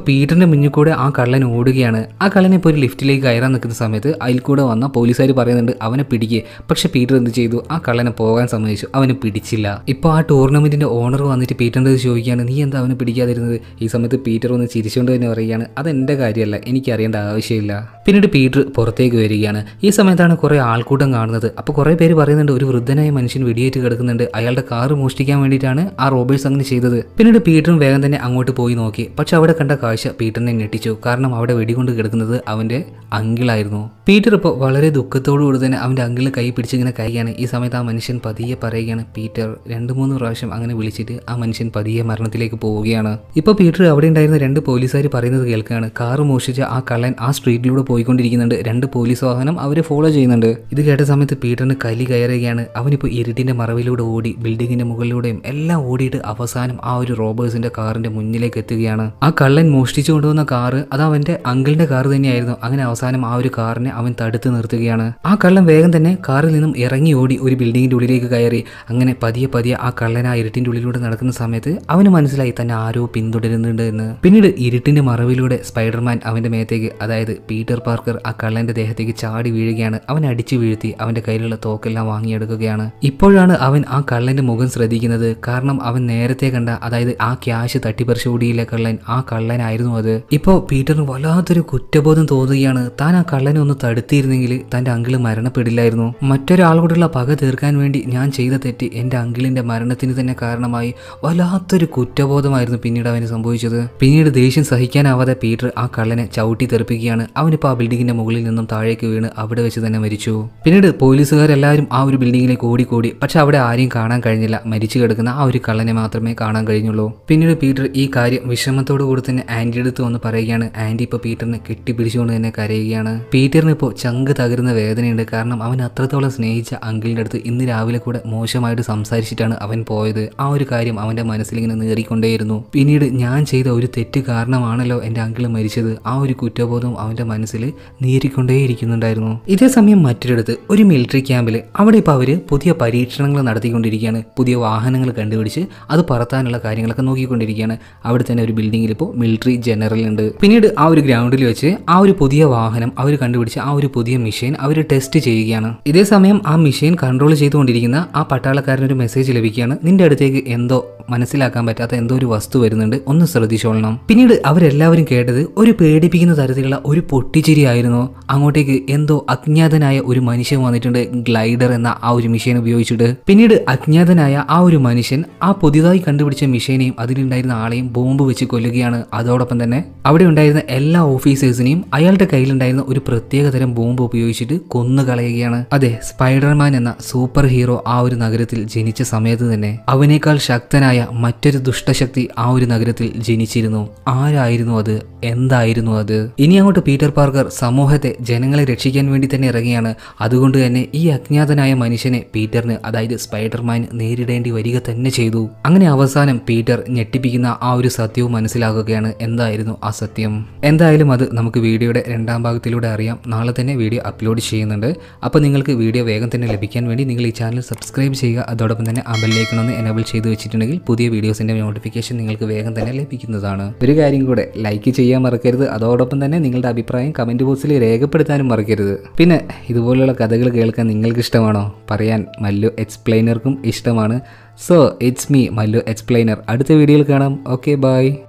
പീറ്ററിന്റെ മുന്നിൽ കൂടെ ആ കള്ളൻ ഓടുകയാണ് ആ കള്ളനെ ഇപ്പോൾ ഒരു ലിഫ്റ്റിലേക്ക് കയറാൻ നിൽക്കുന്ന സമയത്ത് അതിൽ കൂടെ വന്ന പോലീസുകാർ പറയുന്നുണ്ട് അവനെ പിടിക്കുക പക്ഷെ പീറ്റർ എന്ത് ചെയ്തു ആ കള്ളനെ പോകാൻ സമ്മതിച്ചു അവന് പിടിച്ചില്ല ഇപ്പോൾ ആ ടൂർണമെന്റിന്റെ ഓണർ വന്നിട്ട് പീറ്ററിൻ്റെ അടുത്ത് ചോദിക്കുകയാണ് നീ എന്താ അവനെ പിടിക്കാതിരുന്നത് ഈ സമയത്ത് പീറ്റർ ഒന്ന് ചിരിച്ചുകൊണ്ട് തന്നെ പറയുകയാണ് അതെന്റെ കാര്യമല്ല എനിക്ക് അറിയേണ്ട ആവശ്യമില്ല പിന്നീട് പീറ്റർ പുറത്തേക്ക് വരികയാണ് ഈ സമയത്താണ് കുറേ ആൾക്കൂട്ടം കാണുന്നത് അപ്പോൾ കുറേ പേര് പറയുന്നുണ്ട് ഒരു വൃദ്ധനായ മനുഷ്യൻ വെടിയേറ്റ് കിടക്കുന്നുണ്ട് അയാളുടെ കാറ് മോഷ്ടിക്കാൻ വേണ്ടിയിട്ടാണ് ആ റോബേഴ്സ് അങ്ങനെ ചെയ്തത് പിന്നീട് പീറ്ററും വേഗം തന്നെ അങ്ങോട്ട് പോയി നോക്കി പക്ഷെ അവിടെ കണ്ട കാഴ്ച പീറ്ററിനെ ഞെട്ടിച്ചു കാരണം അവിടെ വെടികൊണ്ട് കിടക്കുന്നത് അവന്റെ അങ്കിളായിരുന്നു പീറ്റർ ഇപ്പോൾ വളരെ ദുഃഖത്തോടുകൂടി തന്നെ അവന്റെ അങ്കിളിൽ കൈ പിടിച്ചിങ്ങനെ കൈയാണ് ഈ സമയത്ത് ആ മനുഷ്യൻ പതിയെ പറയുകയാണ് പീറ്റർ രണ്ട് മൂന്ന് പ്രാവശ്യം അങ്ങനെ വിളിച്ചിട്ട് ആ മനുഷ്യൻ പതിയെ മരണത്തിലേക്ക് പോവുകയാണ് ഇപ്പോൾ പീറ്റർ അവിടെ ഉണ്ടായിരുന്ന രണ്ട് പോലീസുകാർ പറയുന്നത് കേൾക്കുകയാണ് കാറ് മോഷിച്ച ആ കള്ളൻ ആ സ്ട്രീറ്റിലൂടെ പോയിക്കൊണ്ടിരിക്കുന്നുണ്ട് രണ്ട് പോലീസ് വാഹനം അവരെ ഫോളോ ചെയ്യുന്നുണ്ട് ഇത് കേട്ട സമയത്ത് പീറ്ററിന് കലി കയറുകയാണ് അവനിപ്പോൾ ഇരുട്ടിന്റെ മറവിലൂടെ ഓടി ബിൽഡിങ്ങിന്റെ മുകളിലൂടെയും എല്ലാം ഓടിയിട്ട് അവസാനം ആ ഒരു റോബേഴ്സിന്റെ കാറിന്റെ മുന്നിലേക്ക് എത്തുകയാണ് ആ കള്ളൻ മോഷ്ടിച്ചു കൊണ്ടുവന്ന കാറ് അത് അവന്റെ അങ്കിളിന്റെ കാർ തന്നെയായിരുന്നു അങ്ങനെ അവസാനം ആ ഒരു കാറിനെ അവൻ തടുത്ത് നിർത്തുകയാണ് ആ കള്ളൻ വേഗം തന്നെ കാറിൽ നിന്നും ഇറങ്ങി ഓടി ഒരു ബിൽഡിങ്ങിന്റെ ഉള്ളിലേക്ക് കയറി അങ്ങനെ പതിയെ പതിയെ ആ കള്ളൻ ആ ഇരുട്ടിന്റെ ഉള്ളിലൂടെ നടക്കുന്ന സമയത്ത് അവന് മനസ്സിലായി തന്നെ ആരോ പിന്തുടരുന്നുണ്ട് എന്ന് പിന്നീട് ഇരുട്ടിന്റെ മറവിലൂടെ സ്പൈഡർമാൻ അവന്റെ മേത്തേക്ക് അതായത് പീറ്റർ പാർക്കർ ആ കള്ളന്റെ ദേഹത്തേക്ക് ചാടി വീഴുകയാണ് അവൻ അടിച്ചു വീഴ്ത്തി അവന്റെ കയ്യിലുള്ള തോക്കെല്ലാം വാങ്ങിയെടുക്കുകയാണ് ഇപ്പോഴാണ് അവൻ ആ കള്ളന്റെ മുഖം ശ്രദ്ധിക്കുന്നത് കാരണം അവൻ നേരത്തെ കണ്ട അതായത് ആ ക്യാഷ് തട്ടിപ്പറിച്ചു ഓടിയില്ല കള്ളൻ ആ കള്ളനായിരുന്നു അത് ഇപ്പോൾ പീറ്ററിന് വല്ലാത്തൊരു കുറ്റബോധം തോന്നുകയാണ് താൻ ആ കള്ളനെ ഒന്ന് തടുത്തിരുന്നെങ്കിൽ തന്റെ അങ്കിള് മരണപ്പെടില്ലായിരുന്നു മറ്റൊരാളോടുള്ള പക തീർക്കാൻ വേണ്ടി ഞാൻ ചെയ്ത തെറ്റ് എന്റെ അങ്കിളിന്റെ മരണത്തിന് തന്നെ കാരണമായി വല്ലാത്തൊരു കുറ്റബോധമായിരുന്നു പിന്നീട് അവന് സംഭവിച്ചത് പിന്നീട് ദേഷ്യം സഹിക്കാനാവാതെ പീറ്റർ ആ കള്ളനെ ചവിട്ടി തെറിപ്പിക്കുകയാണ് അവനിപ്പോൾ ആ ബിൽഡിങ്ങിന്റെ മുകളിൽ നിന്നും താഴേക്ക് വീണ് അവിടെ വെച്ച് തന്നെ മരിച്ചു പിന്നീട് പോലീസുകാരെല്ലാവരും ആ ഒരു ബിൽഡിങ്ങിലേക്ക് ഓടിക്കൂടി പക്ഷെ അവിടെ ആരെയും കാണാൻ കഴിഞ്ഞില്ല മരിച്ചു കിടക്കുന്ന ആ ഒരു കള്ളനെ മാത്രമേ കാണാൻ കഴിഞ്ഞുള്ളൂ പിന്നീട് പീറ്റർ ഈ കാര്യം വിഷമത്തോടു കൂടി തന്നെ ആന്റി അടുത്ത് വന്ന് പറയുകയാണ് ആന്റി ഇപ്പോൾ പീറ്ററിനെ കെട്ടിപ്പിടിച്ചുകൊണ്ട് തന്നെ കരയുകയാണ് പീറ്ററിന് ഇപ്പോൾ ചങ്ക് തകരുന്ന വേദനയുണ്ട് കാരണം അവൻ അത്രത്തോളം സ്നേഹിച്ച അങ്കിളിൻ്റെ അടുത്ത് ഇന്ന് രാവിലെ കൂടെ മോശമായിട്ട് സംസാരിച്ചിട്ടാണ് അവൻ പോയത് ആ ഒരു കാര്യം അവൻ്റെ മനസ്സിലിങ്ങനെ നേറിക്കൊണ്ടേയിരുന്നു പിന്നീട് ഞാൻ ചെയ്ത ഒരു തെറ്റ് കാരണമാണല്ലോ എൻ്റെ അങ്കിള് മരിച്ചത് ആ ഒരു കുറ്റബോധം അവൻ്റെ മനസ്സിൽ നീറിക്കൊണ്ടേയിരിക്കുന്നുണ്ടായിരുന്നു ഇതേ സമയം മറ്റൊരിടത്ത് ഒരു മിലിറ്ററി ക്യാമ്പിൽ അവിടെ ഇപ്പോൾ അവർ പുതിയ പരീക്ഷണങ്ങൾ നടത്തിക്കൊണ്ടിരിക്കുകയാണ് പുതിയ വാഹനങ്ങൾ കണ്ടുപിടിച്ച് അത് പറത്താനുള്ള കാര്യങ്ങളൊക്കെ നോക്കിക്കൊണ്ടിരിക്കുകയാണ് അവിടെ തന്നെ ഒരു ബിൽഡിങ്ങിൽ ഇപ്പോൾ മിലിറ്ററി ജനറൽ ഉണ്ട് പിന്നീട് ആ ഒരു ഗ്രൗണ്ടിൽ വെച്ച് ആ ഒരു പുതിയ വാഹനം അവർ കണ്ടുപിടിച്ച ആ ഒരു പുതിയ മെഷീൻ അവർ ടെസ്റ്റ് ചെയ്യുകയാണ് ഇതേ സമയം ആ മെഷീൻ കൺട്രോൾ ചെയ്തുകൊണ്ടിരിക്കുന്ന ആ പട്ടാളക്കാരനൊരു മെസ്സേജ് ലഭിക്കുകയാണ് നിന്റെ അടുത്തേക്ക് എന്തോ മനസ്സിലാക്കാൻ പറ്റാത്ത എന്തോ ഒരു വസ്തു വരുന്നുണ്ട് ഒന്ന് ശ്രദ്ധിച്ചോളണം പിന്നീട് അവരെല്ലാവരും കേട്ടത് ഒരു പേടിപ്പിക്കുന്ന തരത്തിലുള്ള ഒരു പൊട്ടിച്ചിരി ആയിരുന്നു അങ്ങോട്ടേക്ക് എന്തോ അജ്ഞാതനായ ഒരു മനുഷ്യൻ വന്നിട്ടുണ്ട് ഗ്ലൈഡർ എന്ന ആ ഒരു മെഷീൻ ഉപയോഗിച്ചിട്ട് പിന്നീട് അജ്ഞാതനായ ആ ഒരു മനുഷ്യൻ ആ പുതിയതായി കണ്ടുപിടിച്ച മെഷീനെയും അതിലുണ്ടായിരുന്ന ആളെയും ബോംബ് വെച്ച് കൊല്ലുകയാണ് അതോടൊപ്പം തന്നെ അവിടെ ഉണ്ടായിരുന്ന എല്ലാ ഓഫീസേഴ്സിനെയും അയാളുടെ കയ്യിലുണ്ടായിരുന്ന ഒരു പ്രത്യേക തരം ബോംബ് ഉപയോഗിച്ചിട്ട് കൊന്നു കളയുകയാണ് അതെ സ്പൈഡർമാൻ എന്ന സൂപ്പർ ഹീറോ ആ ഒരു നഗരത്തിൽ ജനിച്ച സമയത്ത് തന്നെ അവനേക്കാൾ ശക്തനായ മറ്റൊരു ദുഷ്ടശക്തി ആ ഒരു നഗരത്തിൽ ജനിച്ചിരുന്നു ആരായിരുന്നു അത് എന്തായിരുന്നു അത് ഇനി അങ്ങോട്ട് പീറ്റർ പാർക്കർ സമൂഹത്തെ ജനങ്ങളെ രക്ഷിക്കാൻ വേണ്ടി തന്നെ ഇറങ്ങിയാണ് അതുകൊണ്ട് തന്നെ ഈ അജ്ഞാതനായ മനുഷ്യനെ പീറ്ററിന് അതായത് സ്പൈഡർമാൻ നേരിടേണ്ടി വരിക തന്നെ ചെയ്തു അങ്ങനെ അവസാനം പീറ്റർ ഞെട്ടിപ്പിക്കുന്ന ആ ഒരു സത്യവും മനസ്സിലാക്കുകയാണ് എന്തായിരുന്നു ആ സത്യം എന്തായാലും അത് നമുക്ക് വീഡിയോയുടെ രണ്ടാം ഭാഗത്തിലൂടെ അറിയാം നാളെ തന്നെ വീഡിയോ അപ്ലോഡ് ചെയ്യുന്നുണ്ട് അപ്പോൾ നിങ്ങൾക്ക് വീഡിയോ വേഗം തന്നെ ലഭിക്കാൻ വേണ്ടി നിങ്ങൾ ഈ ചാനൽ സബ്സ്ക്രൈബ് ചെയ്യുക അതോടൊപ്പം തന്നെ ആ ബെല്ലേക്കണമെന്ന് എനേബിൾ ചെയ്ത് വെച്ചിട്ടുണ്ടെങ്കിൽ പുതിയ വീഡിയോസിൻ്റെ നോട്ടിഫിക്കേഷൻ നിങ്ങൾക്ക് വേഗം തന്നെ ലഭിക്കുന്നതാണ് ഒരു കാര്യം കൂടെ ലൈക്ക് ചെയ്യാൻ മറക്കരുത് അതോടൊപ്പം തന്നെ നിങ്ങളുടെ അഭിപ്രായം കമൻറ്റ് ബോക്സിൽ രേഖപ്പെടുത്താനും മറക്കരുത് പിന്നെ ഇതുപോലുള്ള കഥകൾ കേൾക്കാൻ നിങ്ങൾക്ക് ഇഷ്ടമാണോ പറയാൻ മല്ലു എക്സ്പ്ലെയിനർക്കും ഇഷ്ടമാണ് so it's me Mallu Explainer അടുത്ത വീഡിയോയിൽ കാണാം ഓക്കെ ബൈ